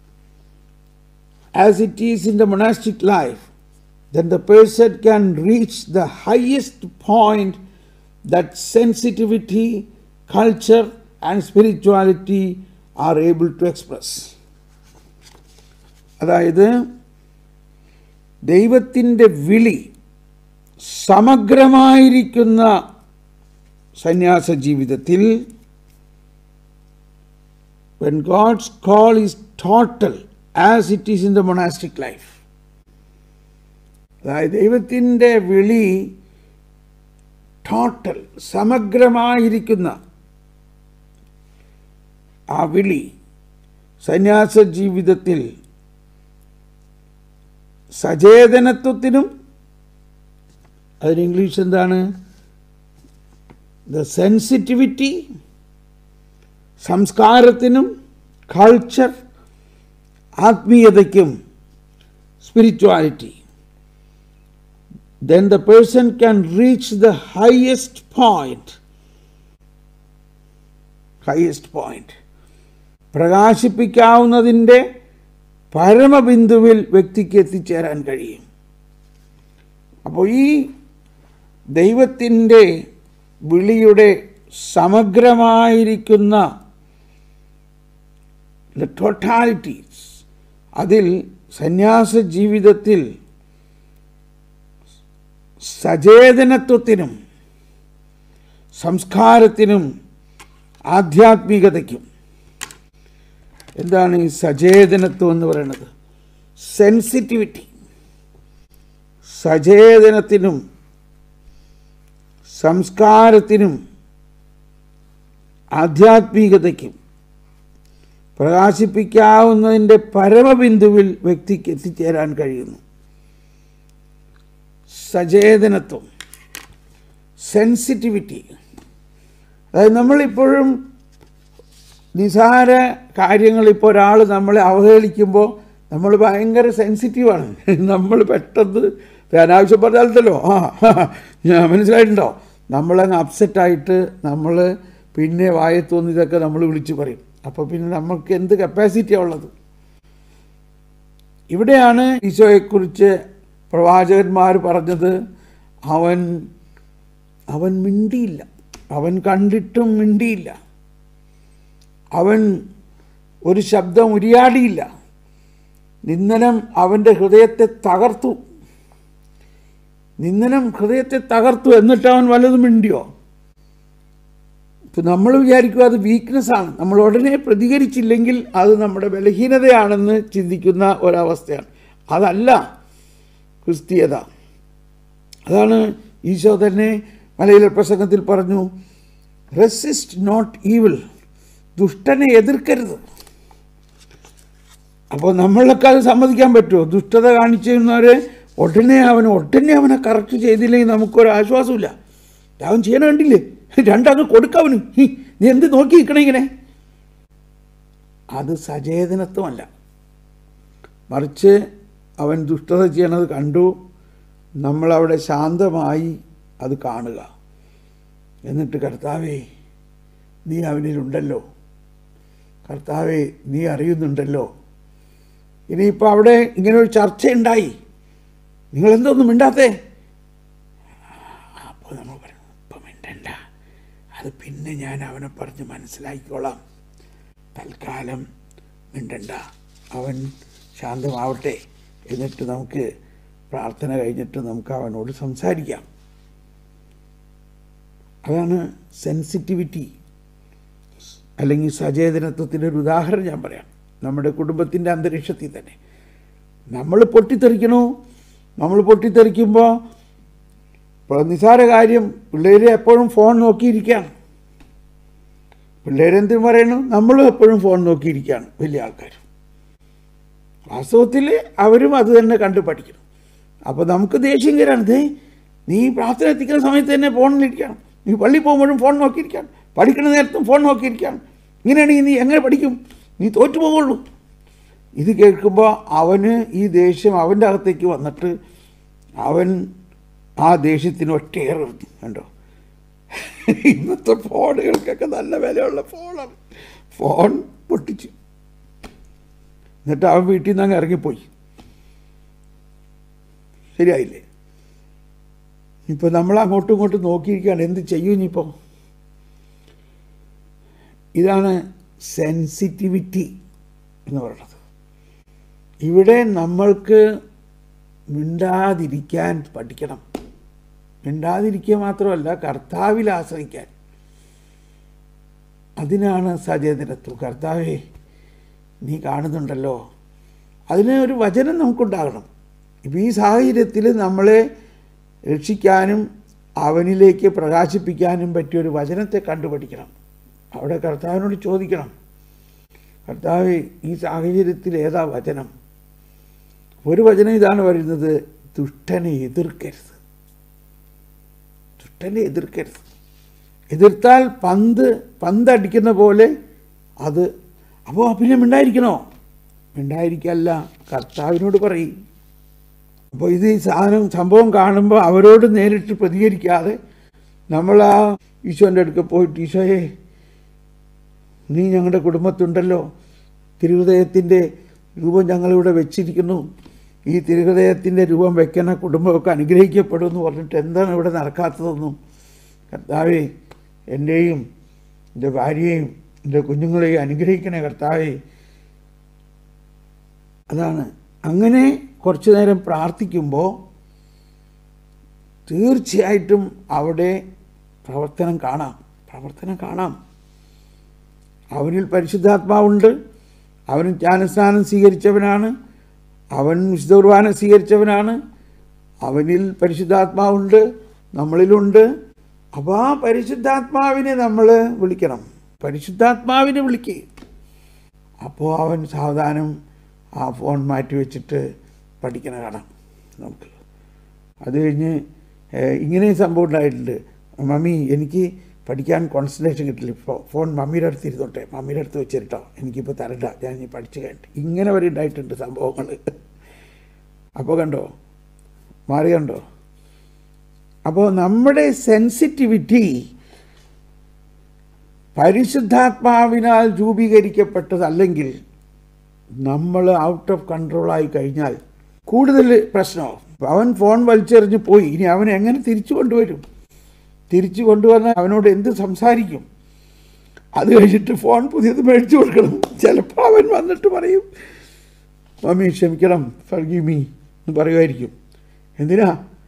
as it is in the monastic life, then the person can reach the highest point that sensitivity, culture, and spirituality are able to express. അതായത് ദൈവത്തിൻ്റെ വിളി സമഗ്രമായിരിക്കുന്ന സന്യാസ ജീവിതത്തിൽ when God's call is total as it is in the monastic life. അതായത് ദൈവത്തിൻ്റെ വിളി total സമഗ്രമായിരിക്കുന്ന ആ വിളി സന്യാസ ജീവിതത്തിൽ സചേതനത്വത്തിനും അതിന് ഇംഗ്ലീഷ് എന്താണ് ദ സെൻസിറ്റിവിറ്റി സംസ്കാരത്തിനും കൾച്ചർ ആത്മീയതയ്ക്കും spirituality then the person can reach the highest point highest point പ്രകാശിപ്പിക്കാവുന്നതിൻ്റെ പരമബിന്ദുവിൽ വ്യക്തിക്ക് എത്തിച്ചേരാൻ കഴിയും അപ്പോൾ ഈ ദൈവത്തിൻ്റെ വിളിയുടെ സമഗ്രമായിരിക്കുന്ന ടോട്ടാലിറ്റീസ് അതിൽ സന്യാസ ജീവിതത്തിൽ സചേതനത്വത്തിനും സംസ്കാരത്തിനും ആധ്യാത്മികതയ്ക്കും എന്താണ് ഈ സചേതനത്വം എന്ന് പറയുന്നത് സെൻസിറ്റിവിറ്റി സചേതനത്തിനും സംസ്കാരത്തിനും ആധ്യാത്മികതയ്ക്കും പ്രകാശിപ്പിക്കാവുന്നതിൻ്റെ പരമബിന്ദുവിൽ വ്യക്തിക്ക് എത്തിച്ചേരാൻ കഴിയുന്നു സചേതനത്വം സെൻസിറ്റിവിറ്റി അതായത് നമ്മളിപ്പോഴും നിസാര കാര്യങ്ങൾ ഇപ്പോൾ ഒരാൾ നമ്മളെ അവഹേളിക്കുമ്പോൾ നമ്മൾ ഭയങ്കര സെൻസിറ്റീവാണ് നമ്മൾ പെട്ടെന്ന് അനാവശ്യം പറഞ്ഞാലല്ലോ ആ ഞാൻ മനസ്സിലായിട്ടുണ്ടോ നമ്മളങ്ങ് അപ്സെറ്റായിട്ട് നമ്മൾ പിന്നെ വായത്തോന്ന് ഇതൊക്കെ നമ്മൾ വിളിച്ച് പറയും അപ്പോൾ പിന്നെ നമുക്ക് എന്ത് കപ്പാസിറ്റിയാണ് ഉള്ളത് ഇവിടെയാണ് ഈശോയെക്കുറിച്ച് പ്രവാചകന്മാർ പറഞ്ഞത് അവൻ അവൻ മിണ്ടിയില്ല അവൻ കണ്ടിട്ടും മിണ്ടിയില്ല അവൻ ഒരു ശബ്ദം ഉരിയാടിയില്ല നിന്ദനം അവൻ്റെ ഹൃദയത്തെ തകർത്തു നിന്ദനം ഹൃദയത്തെ തകർത്തു എന്നിട്ട് അവൻ വല്ലതും മിണ്ടിയോ ഇപ്പം നമ്മൾ വിചാരിക്കുക അത് വീക്ക്നെസ്സാണ് നമ്മൾ ഉടനെ പ്രതികരിച്ചില്ലെങ്കിൽ അത് നമ്മുടെ ബലഹീനതയാണെന്ന് ചിന്തിക്കുന്ന ഒരവസ്ഥയാണ് അതല്ല ക്രിസ്തീയത അതാണ് ഈശോ തന്നെ മലയിലെ പ്രസംഗത്തിൽ പറഞ്ഞു റെസിസ്റ്റ് നോട്ട് ഈവിൾ ദുഷ്ടനെ എതിർക്കരുത് അപ്പോൾ നമ്മളൊക്കെ അത് സമ്മതിക്കാൻ പറ്റുമോ ദുഷ്ടത കാണിച്ചിരുന്നവരെ ഉടനെ അവൻ ഉടനെ അവനെ കറക്റ്റ് ചെയ്തില്ലെങ്കിൽ നമുക്കൊരു ആശ്വാസമില്ല അവൻ ചെയ്യണ കണ്ടില്ലേ രണ്ടങ്ങ് കൊടുക്കവന് ഹി, നീ എന്ത് നോക്കി നിൽക്കണേ ഇങ്ങനെ അത് സചേതനത്വമല്ല മറിച്ച് അവൻ ദുഷ്ടത ചെയ്യണത് കണ്ടു നമ്മളവിടെ ശാന്തമായി അത് കാണുക എന്നിട്ട് കർത്താവേ നീ അവനിലുണ്ടല്ലോ കർത്താവെ നീ അറിയുന്നുണ്ടല്ലോ ഇനിയിപ്പോൾ അവിടെ ഇങ്ങനെ ഒരു ചർച്ചയുണ്ടായി നിങ്ങളെന്തൊന്നും മിണ്ടാത്തേ അപ്പോൾ നമ്മൾ പറഞ്ഞു ഇപ്പം മിണ്ടണ്ട അത് പിന്നെ ഞാൻ അവനെ പറഞ്ഞ് മനസ്സിലാക്കിക്കോളാം തൽക്കാലം മിണ്ടണ്ട അവൻ ശാന്തമാവട്ടെ എന്നിട്ട് നമുക്ക് പ്രാർത്ഥന കഴിഞ്ഞിട്ട് നമുക്ക് അവനോട് സംസാരിക്കാം അതാണ് സെൻസിറ്റിവിറ്റി അല്ലെങ്കിൽ സചേതനത്വത്തിൻ്റെ ഒരു ഉദാഹരണം ഞാൻ പറയാം നമ്മുടെ കുടുംബത്തിൻ്റെ അന്തരീക്ഷത്തിൽ തന്നെ നമ്മൾ പൊട്ടിത്തെറിക്കണോ നമ്മൾ പൊട്ടിത്തെറിക്കുമ്പോൾ ഇപ്പോൾ നിസാര കാര്യം പിള്ളേർ എപ്പോഴും ഫോൺ നോക്കിയിരിക്കുകയാണ് പിള്ളേരെന്തും പറയണു നമ്മളും എപ്പോഴും ഫോൺ നോക്കിയിരിക്കുകയാണ് വലിയ ആൾക്കാർ വാസ്തവത്തിൽ അവരും അത് തന്നെ കണ്ട് പഠിക്കണം അപ്പോൾ നമുക്ക് ദേഷ്യം കയറാണ് ദേ നീ പ്രാർത്ഥന എത്തിക്കുന്ന സമയത്ത് തന്നെ ഫോണിലിരിക്കണം നീ പള്ളി പോകുമ്പോഴും ഫോൺ നോക്കിയിരിക്കുകയാണ് പഠിക്കുന്ന നേരത്തും ഫോൺ നോക്കിയിരിക്കുകയാണ് ഇങ്ങനെയാണെങ്കിൽ നീ എങ്ങനെ പഠിക്കും നീ തോറ്റു പോകുള്ളൂ ഇത് കേൾക്കുമ്പോൾ അവന് ഈ ദേഷ്യം അവൻ്റെ അകത്തേക്ക് വന്നിട്ട് അവൻ ആ ദേഷ്യത്തിന് ഒറ്റയേറെ കണ്ടോ ഇന്നത്തെ ഫോണുകൾക്കൊക്കെ നല്ല വിലയുള്ള ഫോണാണ് ഫോൺ പൊട്ടിച്ചു എന്നിട്ട് അവൻ വീട്ടിൽ നിന്ന് അങ്ങ് ഇറങ്ങിപ്പോയി ശരിയായില്ലേ ഇപ്പോൾ നമ്മൾ അങ്ങോട്ടും ഇങ്ങോട്ടും നോക്കിയിരിക്കുകയാണ് എന്ത് ചെയ്യും ഇനിയിപ്പോൾ ഇതാണ് സെൻസിറ്റിവിറ്റി എന്ന് പറയുന്നത് ഇവിടെ നമ്മൾക്ക് മിണ്ടാതിരിക്കാൻ പഠിക്കണം മിണ്ടാതിരിക്കുക മാത്രമല്ല കർത്താവിൽ ആശ്രയിക്കാൻ അതിനാണ് സചേതനത്വം കർത്താവേ നീ കാണുന്നുണ്ടല്ലോ അതിന് ഒരു വചനം നമുക്കുണ്ടാകണം ഇപ്പോൾ ഈ സാഹചര്യത്തിൽ നമ്മളെ രക്ഷിക്കാനും അവനിലേക്ക് പ്രകാശിപ്പിക്കാനും പറ്റിയ ഒരു വചനത്തെ കണ്ടുപഠിക്കണം അവിടെ കർത്താവിനോട് ചോദിക്കണം കർത്താവ് ഈ സാഹചര്യത്തിൽ ഏതാ വചനം ഒരു വചനം ഇതാണ് പറയുന്നത് ദുഷ്ടനെ എതിർക്കരുത് ദുഷ്ടനെ എതിർക്കരുത് എതിർത്താൽ പന്ത് പന്തടിക്കുന്ന പോലെ അത് അപ്പോൾ പിന്നെ മിണ്ടായിരിക്കണോ മിണ്ടായിരിക്കല്ല കർത്താവിനോട് പറയും അപ്പോൾ ഇത് ഈ സാധനം സംഭവം കാണുമ്പോൾ അവരോട് നേരിട്ട് പ്രതികരിക്കാതെ നമ്മൾ ആ ഈശോൻ്റെ അടുക്ക പോയിട്ട് ഈശോയെ നീ ഞങ്ങളുടെ കുടുംബത്തുണ്ടല്ലോ തിരുഹൃദയത്തിൻ്റെ രൂപം ഞങ്ങളിവിടെ വെച്ചിരിക്കുന്നു ഈ തിരുഹൃദയത്തിൻ്റെ രൂപം വെക്കുന്ന കുടുംബമൊക്കെ അനുഗ്രഹിക്കപ്പെടും എന്ന് പറഞ്ഞിട്ട് എന്താണ് ഇവിടെ നടക്കാത്തതെന്നും കർത്താവെ എൻ്റെയും എൻ്റെ ഭാര്യയെയും എൻ്റെ കുഞ്ഞുങ്ങളെയും അനുഗ്രഹിക്കണേ കർത്താവെ അതാണ് അങ്ങനെ കുറച്ചു നേരം പ്രാർത്ഥിക്കുമ്പോൾ തീർച്ചയായിട്ടും അവിടെ പ്രവർത്തനം കാണാം പ്രവർത്തനം കാണാം അവനിൽ പരിശുദ്ധാത്മാവുണ്ട് അവൻ ജ്ഞാനസ്നാനം സ്വീകരിച്ചവനാണ് അവൻ വിശുദ്ധ കുർബാന സ്വീകരിച്ചവനാണ് അവനിൽ പരിശുദ്ധാത്മാവുണ്ട് നമ്മളിലുണ്ട് അപ്പോൾ ആ പരിശുദ്ധാത്മാവിനെ നമ്മൾ വിളിക്കണം പരിശുദ്ധാത്മാവിനെ വിളിക്കുക അപ്പോൾ അവൻ സാവധാനം ആ ഫോൺ മാറ്റി വെച്ചിട്ട് പഠിക്കണ കാണാം നമുക്ക് അത് കഴിഞ്ഞ് ഏഹ്, ഇങ്ങനെയും സംഭവം ഉണ്ടായിട്ടുണ്ട് മമ്മി എനിക്ക് പഠിക്കാൻ കോൺസെൻട്രേഷൻ കിട്ടില്ല ഇപ്പോൾ ഫോൺ മമ്മിയുടെ അടുത്ത് ഇരുന്നോട്ടെ മമ്മിയുടെ അടുത്ത് വെച്ചിട്ടോ എനിക്കിപ്പോൾ തരണ്ട ഞാൻ ഇനി പഠിച്ചു കഴിഞ്ഞിട്ട് ഇങ്ങനെ വരെ ഉണ്ടായിട്ടുണ്ട് സംഭവങ്ങൾ അപ്പോൾ കണ്ടോ മാറി കണ്ടോ അപ്പോൾ നമ്മുടെ സെൻസിറ്റിവിറ്റി പരിശുദ്ധാത്മാവിനാൽ രൂപീകരിക്കപ്പെട്ടതല്ലെങ്കിൽ നമ്മൾ ഔട്ട് ഓഫ് കൺട്രോളായി കഴിഞ്ഞാൽ കൂടുതൽ പ്രശ്നമാവും അവൻ ഫോൺ വലിച്ചെറിഞ്ഞ് പോയി ഇനി അവൻ എങ്ങനെ തിരിച്ചു കൊണ്ടുവരും തിരിച്ചു കൊണ്ടുവന്നാൽ അവനോട് എന്ത് സംസാരിക്കും അത് കഴിഞ്ഞിട്ട് ഫോൺ പുതിയത് മേടിച്ചു കൊടുക്കണം ചിലപ്പോൾ അവൻ വന്നിട്ട് പറയും മമ്മി ക്ഷമിക്കണം ഫർഗീവ് മീ എന്ന് പറയുമായിരിക്കും എന്തിനാ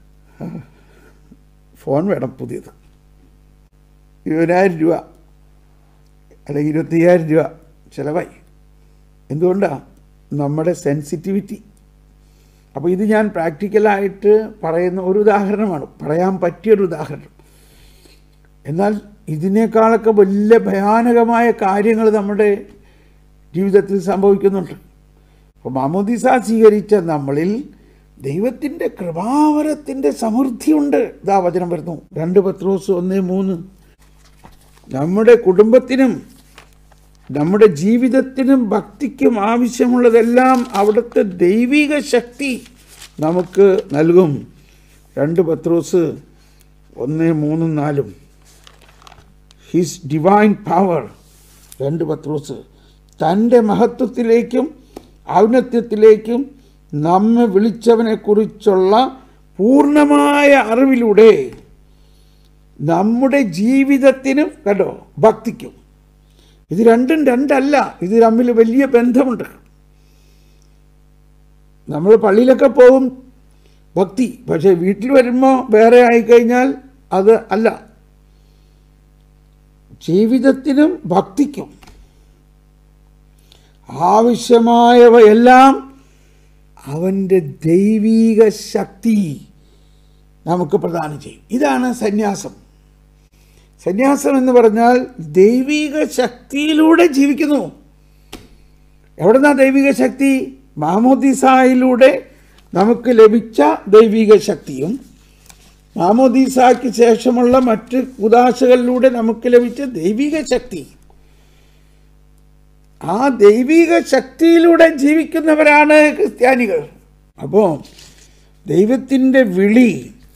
ഫോൺ വേണം പുതിയത് ഇരുപതിനായിരം രൂപ അല്ലെങ്കിൽ ഇരുപത്തയ്യായിരം രൂപ ചിലവായി എന്തുകൊണ്ടാണ് നമ്മുടെ സെൻസിറ്റിവിറ്റി അപ്പോൾ ഇത് ഞാൻ പ്രാക്ടിക്കലായിട്ട് പറയുന്ന ഒരു ഉദാഹരണമാണ് പറയാൻ പറ്റിയൊരു ഉദാഹരണം എന്നാൽ ഇതിനേക്കാളൊക്കെ വലിയ ഭയാനകമായ കാര്യങ്ങൾ നമ്മുടെ ജീവിതത്തിൽ സംഭവിക്കുന്നുണ്ട് അപ്പോൾ മാമോദിസ സ്വീകരിച്ച നമ്മളിൽ ദൈവത്തിൻ്റെ കൃപാവരത്തിൻ്റെ സമൃദ്ധിയുണ്ട് ഇതാ വചനം വരുന്നു രണ്ട് പത്രോസ് ഒന്ന് മൂന്ന് നമ്മുടെ കുടുംബത്തിനും നമ്മുടെ ജീവിതത്തിനും ഭക്തിക്കും ആവശ്യമുള്ളതെല്ലാം അവിടുത്തെ ദൈവിക ശക്തി നമുക്ക് നൽകും രണ്ട് പത്രോസ് ഒന്ന് മൂന്നും നാലും ഹിസ് ഡിവൈൻ പവർ രണ്ട് പത്രോസ് തൻ്റെ മഹത്വത്തിലേക്കും ഔന്നത്യത്തിലേക്കും നമ്മെ വിളിച്ചവനെക്കുറിച്ചുള്ള പൂർണ്ണമായ അറിവിലൂടെ നമ്മുടെ ജീവിതത്തിനും കണ്ടോ ഭക്തിക്കും ഇത് രണ്ടും രണ്ടല്ല ഇത് തമ്മിൽ വലിയ ബന്ധമുണ്ട് നമ്മൾ പള്ളിയിലൊക്കെ പോകും ഭക്തി പക്ഷേ വീട്ടിൽ വരുമ്പോൾ വേറെ ആയിക്കഴിഞ്ഞാൽ അത് അല്ല ജീവിതത്തിനും ഭക്തിക്കും ആവശ്യമായവയെല്ലാം അവൻ്റെ ദൈവീക ശക്തി നമുക്ക് പ്രദാനം ചെയ്യും ഇതാണ് സന്യാസം സന്യാസം എന്ന് പറഞ്ഞാൽ ദൈവിക ശക്തിയിലൂടെ ജീവിക്കുന്നു എവിടുന്നാ ദൈവിക ശക്തി മാമോദിസായിലൂടെ നമുക്ക് ലഭിച്ച ദൈവിക ശക്തിയും മാമോദീസായ്ക്ക് ശേഷമുള്ള മറ്റ് ഉദാശകളിലൂടെ നമുക്ക് ലഭിച്ച ദൈവിക ശക്തി ആ ദൈവിക ശക്തിയിലൂടെ ജീവിക്കുന്നവരാണ് ക്രിസ്ത്യാനികൾ അപ്പോൾ ദൈവത്തിൻ്റെ വിളി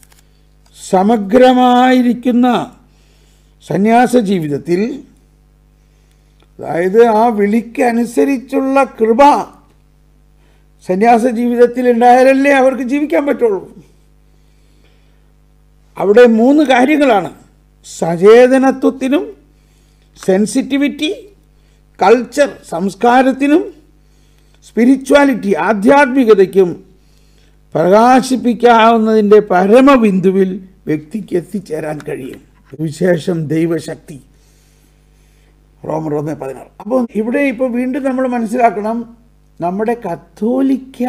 സമഗ്രമായിരിക്കുന്ന സന്യാസ ജീവിതത്തിൽ അതായത് ആ വിളിക്കനുസരിച്ചുള്ള കൃപ സന്യാസ ജീവിതത്തിൽ ഉണ്ടായാലല്ലേ അവർക്ക് ജീവിക്കാൻ പറ്റുള്ളൂ അവിടെ മൂന്ന് കാര്യങ്ങളാണ് സചേതനത്വത്തിനും സെൻസിറ്റിവിറ്റി കൾച്ചർ സംസ്കാരത്തിനും സ്പിരിച്വാലിറ്റി ആധ്യാത്മികതയ്ക്കും പ്രകാശിപ്പിക്കാവുന്നതിൻ്റെ പരമബിന്ദുവിൽ വ്യക്തിക്ക് എത്തിച്ചേരാൻ കഴിയും വിശേഷം ദൈവശക്തി റോമർ ഒന്ന് പതിനാറ് അപ്പോൾ ഇവിടെ ഇപ്പോൾ വീണ്ടും നമ്മൾ മനസ്സിലാക്കണം നമ്മുടെ കത്തോലിക്ക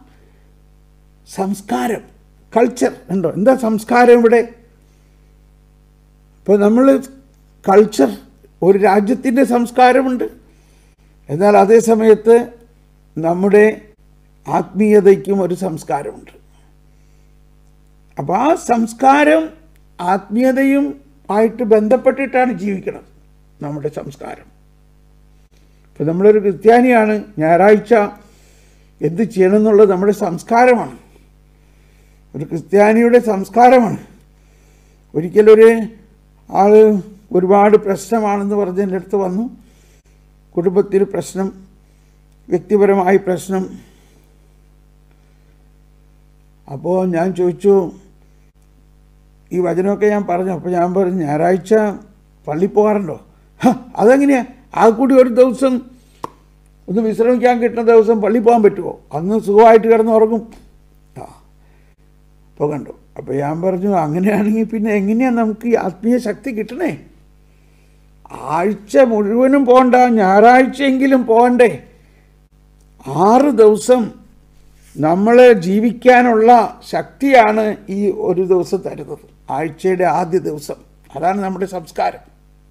സംസ്കാരം കൾച്ചർ ഉണ്ടോ എന്താ സംസ്കാരം ഇവിടെ ഇപ്പോൾ നമ്മൾ കൾച്ചർ ഒരു രാജ്യത്തിൻ്റെ സംസ്കാരമുണ്ട് എന്നാൽ അതേ സമയത്ത് നമ്മുടെ ആത്മീയതയ്ക്കും ഒരു സംസ്കാരമുണ്ട് അപ്പോൾ ആ സംസ്കാരം ആത്മീയതയും ആയിട്ട് ബന്ധപ്പെട്ടിട്ടാണ് ജീവിക്കണം നമ്മുടെ സംസ്കാരം ഇപ്പോൾ നമ്മളൊരു ക്രിസ്ത്യാനിയാണ് ഞായറാഴ്ച എന്ത് ചെയ്യണം എന്നുള്ളത് നമ്മുടെ സംസ്കാരമാണ് ഒരു ക്രിസ്ത്യാനിയുടെ സംസ്കാരമാണ് ഒരിക്കലൊരു ആൾ ഒരുപാട് പ്രശ്നമാണെന്ന് പറഞ്ഞ് എൻ്റെ അടുത്ത് വന്നു കുടുംബത്തിൽ പ്രശ്നം വ്യക്തിപരമായി പ്രശ്നം അപ്പോൾ ഞാൻ ചോദിച്ചു ഈ വചനമൊക്കെ ഞാൻ പറഞ്ഞു അപ്പോൾ ഞാൻ പറഞ്ഞു ഞായറാഴ്ച പള്ളി പോകാറുണ്ടോ ഹ, അതെങ്ങനെയാ ആ കൂടി ഒരു ദിവസം ഒന്ന് വിശ്രമിക്കാൻ കിട്ടുന്ന ദിവസം പള്ളി പോകാൻ പറ്റുമോ അന്ന് സുഖമായിട്ട് കിടന്ന് ഉറങ്ങും ആ അപ്പോൾ കണ്ടു അപ്പോൾ ഞാൻ പറഞ്ഞു അങ്ങനെയാണെങ്കിൽ പിന്നെ എങ്ങനെയാണ് നമുക്ക് ഈ ആത്മീയ ശക്തി കിട്ടണേ ആഴ്ച മുഴുവനും പോകണ്ട ഞായറാഴ്ചയെങ്കിലും പോകണ്ടേ ആറ് ദിവസം നമ്മളെ ജീവിക്കാനുള്ള ശക്തിയാണ് ഈ ഒരു ദിവസം തരുന്നത് ആഴ്ചയുടെ ആദ്യ ദിവസം അതാണ് നമ്മുടെ സംസ്കാരം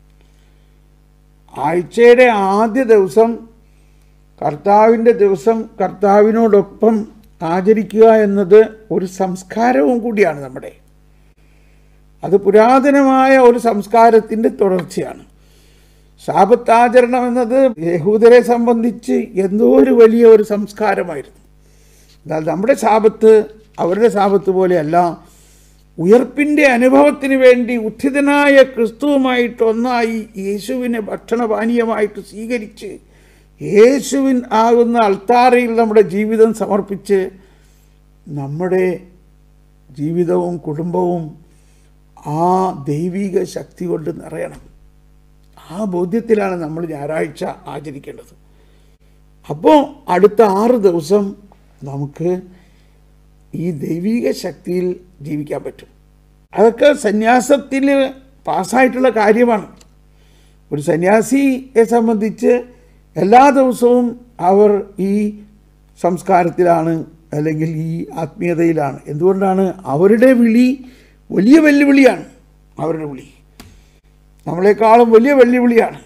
ആഴ്ചയുടെ ആദ്യ ദിവസം കർത്താവിൻ്റെ ദിവസം കർത്താവിനോടൊപ്പം ആചരിക്കുക എന്നത് ഒരു സംസ്കാരവും കൂടിയാണ് നമ്മുടെ അത് പുരാതനമായ ഒരു സംസ്കാരത്തിൻ്റെ തുടർച്ചയാണ് ശാപത്താചരണം എന്നത് യഹൂദരെ സംബന്ധിച്ച് എന്തോ ഒരു വലിയ ഒരു സംസ്കാരമായിരുന്നു എന്നാൽ നമ്മുടെ ശാപത്ത് അവരുടെ ശാപത്ത് പോലെയല്ല ഉയർപ്പിൻ്റെ അനുഭവത്തിന് വേണ്ടി ഉത്ഥിതനായ ക്രിസ്തുവുമായിട്ട് ഒന്നായി യേശുവിനെ ഭക്ഷണപാനീയമായിട്ട് സ്വീകരിച്ച് യേശുവിൻ ആകുന്ന അൾത്താരയിൽ നമ്മുടെ ജീവിതം സമർപ്പിച്ച് നമ്മുടെ ജീവിതവും കുടുംബവും ആ ദൈവിക ശക്തി കൊണ്ട് നിറയണം ആ ബോധ്യത്തിലാണ് നമ്മൾ ഞായറാഴ്ച ആചരിക്കേണ്ടത് അപ്പോൾ അടുത്ത ആറ് ദിവസം നമുക്ക് ഈ ദൈവിക ശക്തിയിൽ ജീവിക്കാൻ പറ്റും അതൊക്കെ സന്യാസത്തിൽ പാസ്സായിട്ടുള്ള കാര്യമാണ് ഒരു സന്യാസിയെ സംബന്ധിച്ച് എല്ലാ ദിവസവും അവർ ഈ സംസ്കാരത്തിലാണ് അല്ലെങ്കിൽ ഈ ആത്മീയതയിലാണ് എന്തുകൊണ്ടാണ് അവരുടെ വിളി വലിയ വെല്ലുവിളിയാണ് അവരുടെ വിളി നമ്മളെക്കാളും വലിയ വെല്ലുവിളിയാണ്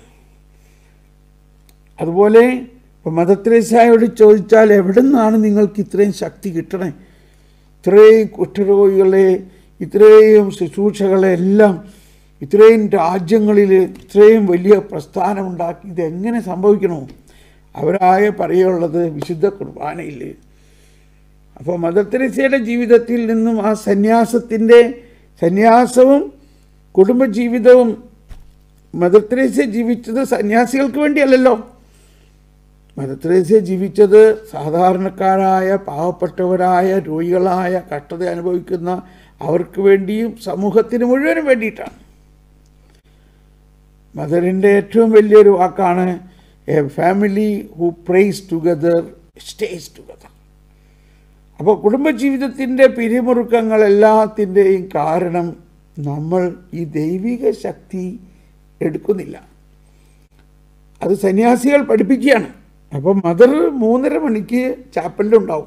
അതുപോലെ ഇപ്പം മദത്രേസായോട് ചോദിച്ചാൽ എവിടെ നിന്നാണ് നിങ്ങൾക്ക് ഇത്രയും ശക്തി കിട്ടണേ ഇത്രയും കുഷ്ഠരോഗികളെ ഇത്രയും ശുശ്രൂഷകളെ എല്ലാം ഇത്രയും രാജ്യങ്ങളിൽ ഇത്രയും വലിയ പ്രസ്ഥാനമുണ്ടാക്കി ഇതെങ്ങനെ സംഭവിക്കണോ അവരായ പറയുള്ളത് വിശുദ്ധ കുർബാനയിൽ അപ്പോൾ മദർ തെരേസയുടെ ജീവിതത്തിൽ നിന്നും ആ സന്യാസത്തിൻ്റെ സന്യാസവും കുടുംബജീവിതവും മദർ തെരേസ ജീവിച്ചത് സന്യാസികൾക്ക് വേണ്ടിയല്ലല്ലോ മദർ തെരേസ ജീവിച്ചത് സാധാരണക്കാരായ പാവപ്പെട്ടവരായ രോഗികളായ കഷ്ടത അനുഭവിക്കുന്ന അവർക്ക് വേണ്ടിയും സമൂഹത്തിന് മുഴുവനും വേണ്ടിയിട്ടാണ് മദറിൻ്റെ ഏറ്റവും വലിയൊരു വാക്കാണ് a family who prays together stays together അപ്പോൾ കുടുംബജീവിതത്തിൻ്റെ പിരിമുറുക്കങ്ങളെല്ലാത്തിൻ്റെയും കാരണം നമ്മൾ ഈ ദൈവിക ശക്തി എടുക്കുന്നില്ല അത് സന്യാസികൾ പഠിപ്പിക്കുകയാണ് അപ്പോൾ മദർ മൂന്നര മണിക്ക് ചാപ്പലിലുണ്ടാവും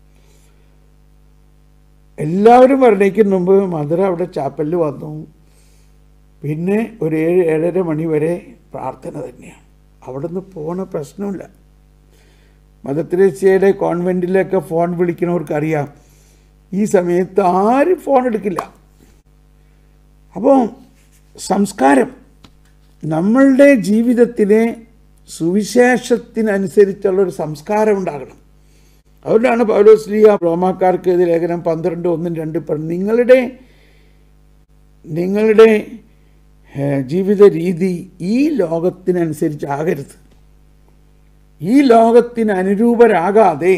എല്ലാവരും വരണേക്ക് മുമ്പ് മദർ അവിടെ ചാപ്പലിൽ വന്നു പിന്നെ ഒരു ഏഴ് ഏഴര മണി വരെ പ്രാർത്ഥന തന്നെയാണ് അവിടെ നിന്ന് പോണ പ്രശ്നമില്ല മദർ തെരേസയുടെ കോൺവെൻറ്റിലൊക്കെ ഫോൺ വിളിക്കുന്നവർക്കറിയാം ഈ സമയത്ത് ആരും ഫോൺ എടുക്കില്ല അപ്പോൾ സംസ്കാരം നമ്മളുടെ ജീവിതത്തിലെ സുവിശേഷത്തിനനുസരിച്ചുള്ള ഒരു സംസ്കാരം ഉണ്ടാകണം അതുകൊണ്ടാണ് പൗലോസ്ലിയ റോമാക്കാർക്ക് ഇത് ലേഖനം പന്ത്രണ്ട് ഒന്നും രണ്ട് പറഞ്ഞു നിങ്ങളുടെ നിങ്ങളുടെ ഏഹ്, ജീവിത രീതി ഈ ലോകത്തിനനുസരിച്ച് ആകരുത് ഈ ലോകത്തിന് അനുരൂപരാകാതെ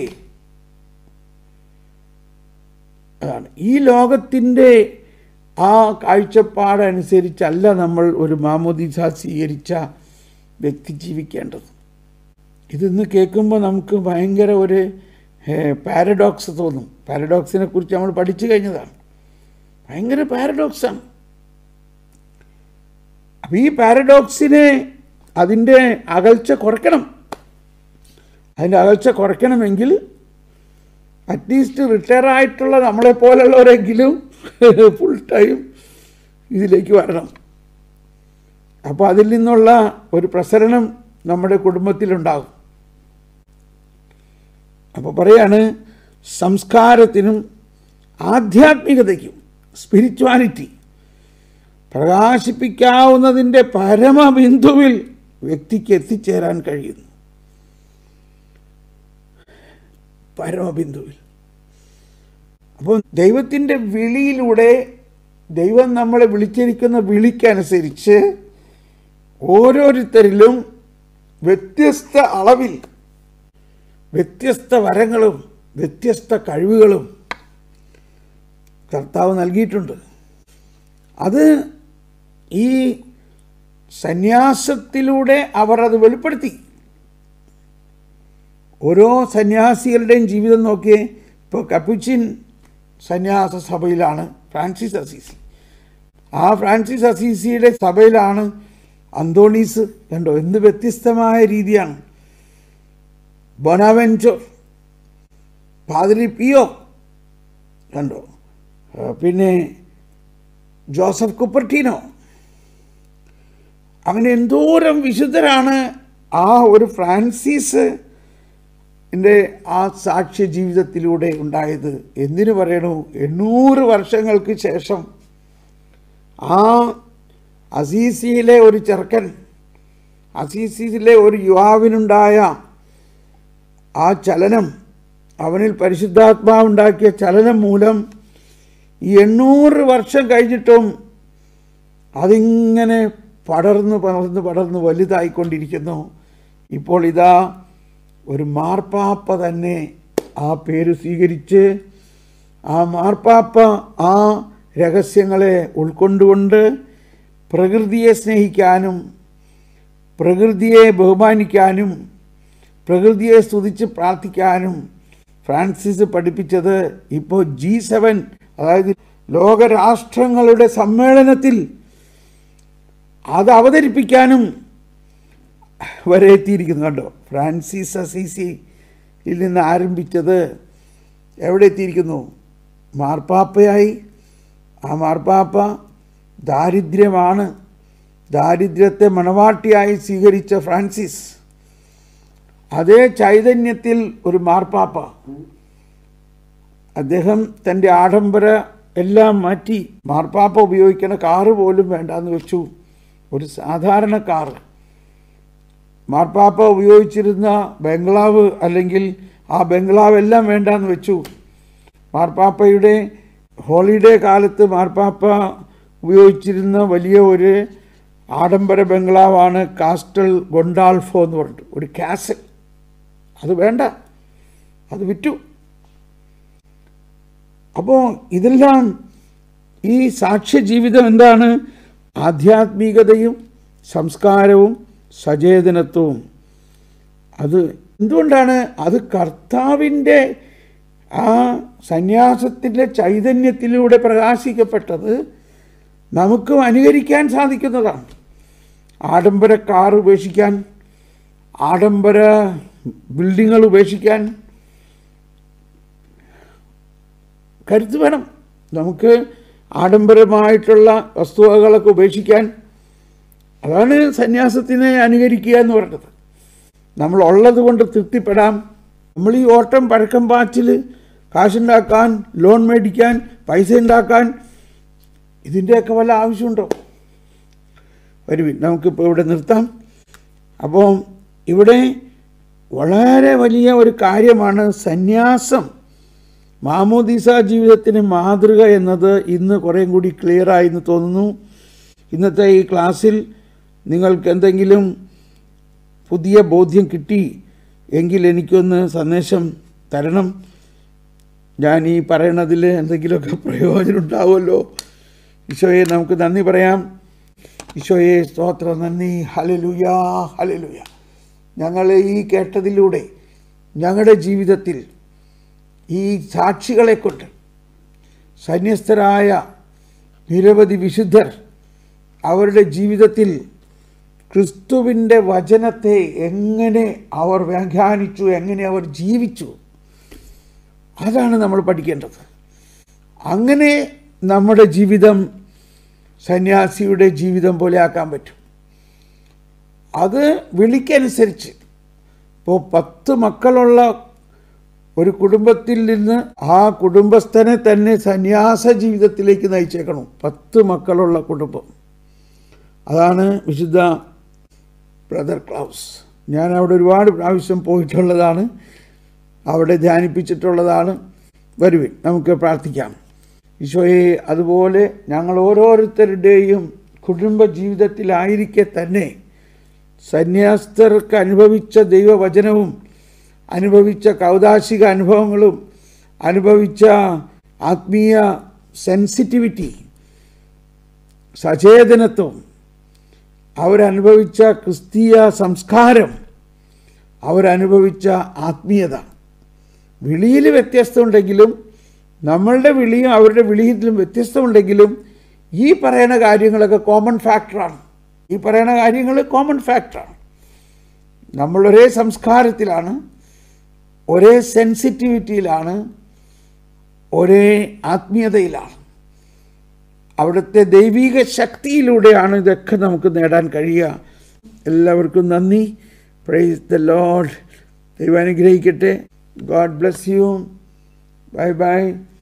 അതാണ് ഈ ലോകത്തിൻ്റെ ആ കാഴ്ചപ്പാടനുസരിച്ചല്ല നമ്മൾ ഒരു മാമോദിസ സ്വീകരിച്ച വ്യക്തി ജീവിക്കേണ്ടത് ഇതിന്ന് കേൾക്കുമ്പോൾ നമുക്ക് ഭയങ്കര ഒരു പാരഡോക്സ് തോന്നും പാരഡോക്സിനെ കുറിച്ച് നമ്മൾ പഠിച്ചു കഴിഞ്ഞതാണ് ഭയങ്കര പാരഡോക്സാണ് അപ്പോൾ ഈ പാരഡോക്സിനെ അതിൻ്റെ അകൽച്ച കുറയ്ക്കണം അതിൻ്റെ അകൽച്ച കുറയ്ക്കണമെങ്കിൽ അറ്റ്ലീസ്റ്റ് റിട്ടയർ ആയിട്ടുള്ള നമ്മളെ പോലുള്ളവരെങ്കിലും ഫുൾ ടൈം ഇതിലേക്ക് വരണം അപ്പോൾ അതിൽ നിന്നുള്ള ഒരു പ്രസരണം നമ്മുടെ കുടുംബത്തിലുണ്ടാകും അപ്പോൾ പറയാണ് സംസ്കാരത്തിനും ആധ്യാത്മികതയ്ക്കും സ്പിരിച്വാലിറ്റി പ്രകാശിപ്പിക്കാവുന്നതിൻ്റെ പരമബിന്ദുവിൽ വ്യക്തിക്ക് എത്തിച്ചേരാൻ കഴിയുന്നു പരമബിന്ദുവിൽ അപ്പോൾ ദൈവത്തിൻ്റെ വിളിയിലൂടെ ദൈവം നമ്മളെ വിളിച്ചിരിക്കുന്ന വിളിക്കനുസരിച്ച് ഓരോരുത്തരിലും വ്യത്യസ്ത അളവിൽ വ്യത്യസ്ത വരങ്ങളും വ്യത്യസ്ത കഴിവുകളും കർത്താവ് നൽകിയിട്ടുണ്ട് അത് ഈ സന്യാസത്തിലൂടെ അവർ അത് വെളിപ്പെടുത്തി ഓരോ സന്യാസികളുടെയും ജീവിതം നോക്കിയേ ഇപ്പോൾ കപ്പുച്ചിൻ സന്യാസ സഭയിലാണ് ഫ്രാൻസിസ് അസീസി ആ ഫ്രാൻസിസ് അസീസിയുടെ സഭയിലാണ് അന്തോണീസ് കണ്ടോ എന്ത് വ്യത്യസ്തമായ രീതിയാണ് ബൊനാവെൻചോ പാതിരി പിയോ കണ്ടോ ആ, പിന്നെ ജോസഫ് കുപ്പർട്ടീനോ അങ്ങനെ എന്തോരം വിശുദ്ധരാണ് ആ ഒരു ഫ്രാൻസിസ് എൻ്റെ ആ സാക്ഷ്യ ജീവിതത്തിലൂടെ ഉണ്ടായത് എന്തിനു പറയണു എണ്ണൂറ് വർഷങ്ങൾക്ക് ശേഷം ആ അസീസിയിലെ ഒരു ചെറുക്കൻ അസീസിയിലെ ഒരു യുവാവിനുണ്ടായ ആ ചലനം അവനിൽ പരിശുദ്ധാത്മാവുണ്ടാക്കിയ ചലനം മൂലം ഈ എണ്ണൂറ് വർഷം കഴിഞ്ഞിട്ടും അതിങ്ങനെ പടർന്ന് പടർന്ന് പടർന്ന് വലുതായിക്കൊണ്ടിരിക്കുന്നു ഇപ്പോൾ ഇതാ ഒരു മാർപ്പാപ്പ തന്നെ ആ പേര് സ്വീകരിച്ച് ആ മാർപ്പാപ്പ ആ രഹസ്യങ്ങളെ ഉൾക്കൊണ്ടുകൊണ്ട് പ്രകൃതിയെ സ്നേഹിക്കാനും പ്രകൃതിയെ ബഹുമാനിക്കാനും പ്രകൃതിയെ സ്തുതിച്ച് പ്രാർത്ഥിക്കാനും ഫ്രാൻസിസ് പഠിപ്പിച്ചത് ഇപ്പോൾ ജി സെവൻ അതായത് ലോകരാഷ്ട്രങ്ങളുടെ സമ്മേളനത്തിൽ അത് അവതരിപ്പിക്കാനും വരെ എത്തിയിരിക്കുന്നു കണ്ടോ ഫ്രാൻസിസ് അസീസിയിൽ നിന്ന് ആരംഭിച്ചത് എവിടെ എത്തിയിരിക്കുന്നു മാർപ്പാപ്പയായി ആ മാർപ്പാപ്പ ദാരിദ്ര്യമാണ് ദാരിദ്ര്യത്തെ മണവാട്ടിയായി സ്വീകരിച്ച ഫ്രാൻസിസ് അതേ ചൈതന്യത്തിൽ ഒരു മാർപ്പാപ്പ അദ്ദേഹം തൻ്റെ ആഡംബര എല്ലാം മാറ്റി മാർപ്പാപ്പ ഉപയോഗിക്കണ കാറ് പോലും വേണ്ടാന്ന് വെച്ചു ഒരു സാധാരണ കാറ് മാർപ്പാപ്പ ഉപയോഗിച്ചിരുന്ന ബംഗ്ലാവ് അല്ലെങ്കിൽ ആ ബംഗ്ലാവ് എല്ലാം വേണ്ടാന്ന് വെച്ചു മാർപ്പാപ്പയുടെ ഹോളിഡേ കാലത്ത് മാർപ്പാപ്പ ഉപയോഗിച്ചിരുന്ന വലിയ ഒരു ആഡംബര ബംഗ്ലാവാണ് കാസ്റ്റൽ ഗൊണ്ടാൾഫോ എന്ന് പറഞ്ഞിട്ട് ഒരു കാസൽ അത് വേണ്ട അത് വിറ്റു അപ്പോൾ ഇതെല്ലാം ഈ സാക്ഷ്യ ജീവിതം എന്താണ് ആധ്യാത്മികതയും സംസ്കാരവും സചേതനത്വവും അത് എന്തുകൊണ്ടാണ് അത് കർത്താവിൻ്റെ ആ സന്യാസത്തിൻ്റെ ചൈതന്യത്തിലൂടെ പ്രകാശിക്കപ്പെട്ടത് നമുക്കും അനുകരിക്കാൻ സാധിക്കുന്നതാണ് ആഡംബര കാർ ഉപേക്ഷിക്കാൻ ആഡംബര ബിൽഡിങ്ങുകൾ ഉപേക്ഷിക്കാൻ കരുത്ത് വേണം നമുക്ക് ആഡംബരമായിട്ടുള്ള വസ്തുവകളൊക്കെ ഉപേക്ഷിക്കാൻ അതാണ് സന്യാസത്തിനെ അനുകരിക്കുക എന്ന് പറഞ്ഞത് നമ്മൾ ഉള്ളത് കൊണ്ട് തൃപ്തിപ്പെടാം നമ്മൾ ഈ ഓട്ടം പഴക്കം പാച്ചിൽ കാശുണ്ടാക്കാൻ ലോൺ മേടിക്കാൻ പൈസ ഉണ്ടാക്കാൻ ഇതിൻ്റെയൊക്കെ വല്ല ആവശ്യമുണ്ടോ വരുവിൻ നമുക്കിപ്പോൾ ഇവിടെ നിർത്താം അപ്പോൾ ഇവിടെ വളരെ വലിയ ഒരു കാര്യമാണ് സന്യാസം മാമോദീസ ജീവിതത്തിന് മാതൃക എന്നത് ഇന്ന് കുറേം കൂടി ക്ലിയറായി എന്ന് തോന്നുന്നു ഇന്നത്തെ ഈ ക്ലാസ്സിൽ നിങ്ങൾക്ക് എന്തെങ്കിലും പുതിയ ബോധ്യം കിട്ടി എങ്കിൽ എനിക്കൊന്ന് സന്ദേശം തരണം ഞാൻ ഈ പറയണതിൽ എന്തെങ്കിലുമൊക്കെ പ്രയോജനം ഉണ്ടാവുമല്ലോ ഈശോയെ നമുക്ക് നന്ദി പറയാം ഈശോയെ സ്തോത്രം നന്ദി ഹലലുയാ ഹലലുയ ഞങ്ങളെ ഈ കേട്ടതിലൂടെ ഞങ്ങളുടെ ജീവിതത്തിൽ ഈ സാക്ഷികളെ കൊണ്ട് സന്യസ്തരായ നിരവധി വിശുദ്ധർ അവരുടെ ജീവിതത്തിൽ ക്രിസ്തുവിൻ്റെ വചനത്തെ എങ്ങനെ അവർ വ്യാഖ്യാനിച്ചു എങ്ങനെ അവർ ജീവിച്ചു അതാണ് നമ്മൾ പഠിക്കേണ്ടത് അങ്ങനെ നമ്മുടെ ജീവിതം സന്യാസിയുടെ ജീവിതം പോലെ ആക്കാൻ പറ്റും അത് വിളിക്കനുസരിച്ച് ഇപ്പോൾ പത്ത് മക്കളുള്ള ഒരു കുടുംബത്തിൽ നിന്ന് ആ കുടുംബസ്ഥനെ തന്നെ സന്യാസ ജീവിതത്തിലേക്ക് നയിച്ചേക്കണം പത്ത് മക്കളുള്ള കുടുംബം അതാണ് വിശുദ്ധ ബ്രദർ ക്ലൗസ് ഞാൻ അവിടെ ഒരുപാട് പ്രാവശ്യം പോയിട്ടുള്ളതാണ് അവിടെ ധ്യാനിപ്പിച്ചിട്ടുള്ളതാണ് വരുവിൻ നമുക്ക് പ്രാർത്ഥിക്കാം ഈശോയെ അതുപോലെ ഞങ്ങൾ ഓരോരുത്തരുടെയും കുടുംബ ജീവിതത്തിലായിരിക്കെ തന്നെ സന്യാസ്തർക്ക് അനുഭവിച്ച ദൈവവചനവും അനുഭവിച്ച കൗതാശിക അനുഭവങ്ങളും അനുഭവിച്ച ആത്മീയ സെൻസിറ്റിവിറ്റി സചേതനത്വം അവരനുഭവിച്ച ക്രിസ്തീയ സംസ്കാരം അവരനുഭവിച്ച ആത്മീയത വിളിയിൽ വ്യത്യസ്തമുണ്ടെങ്കിലും നമ്മളുടെ വിളിയും അവരുടെ വിളിയിലും വ്യത്യസ്തമുണ്ടെങ്കിലും ഈ പറയുന്ന കാര്യങ്ങളൊക്കെ കോമൺ ഫാക്ടറാണ് ഈ പറയുന്ന കാര്യങ്ങൾ കോമൺ ഫാക്ടറാണ് നമ്മൾ ഒരേ സംസ്കാരത്തിലാണ് ഒരേ സെൻസിറ്റിവിറ്റിയിലാണ് ഒരേ ആത്മീയതയിലാണ് അവിടുത്തെ ദൈവിക ശക്തിയിലൂടെയാണ് ഇതൊക്കെ നമുക്ക് നേടാൻ കഴിയുക എല്ലാവർക്കും നന്ദി പ്രൈസ് ദ ലോഡ് ദൈവം അനുഗ്രഹിക്കട്ടെ God bless you bye by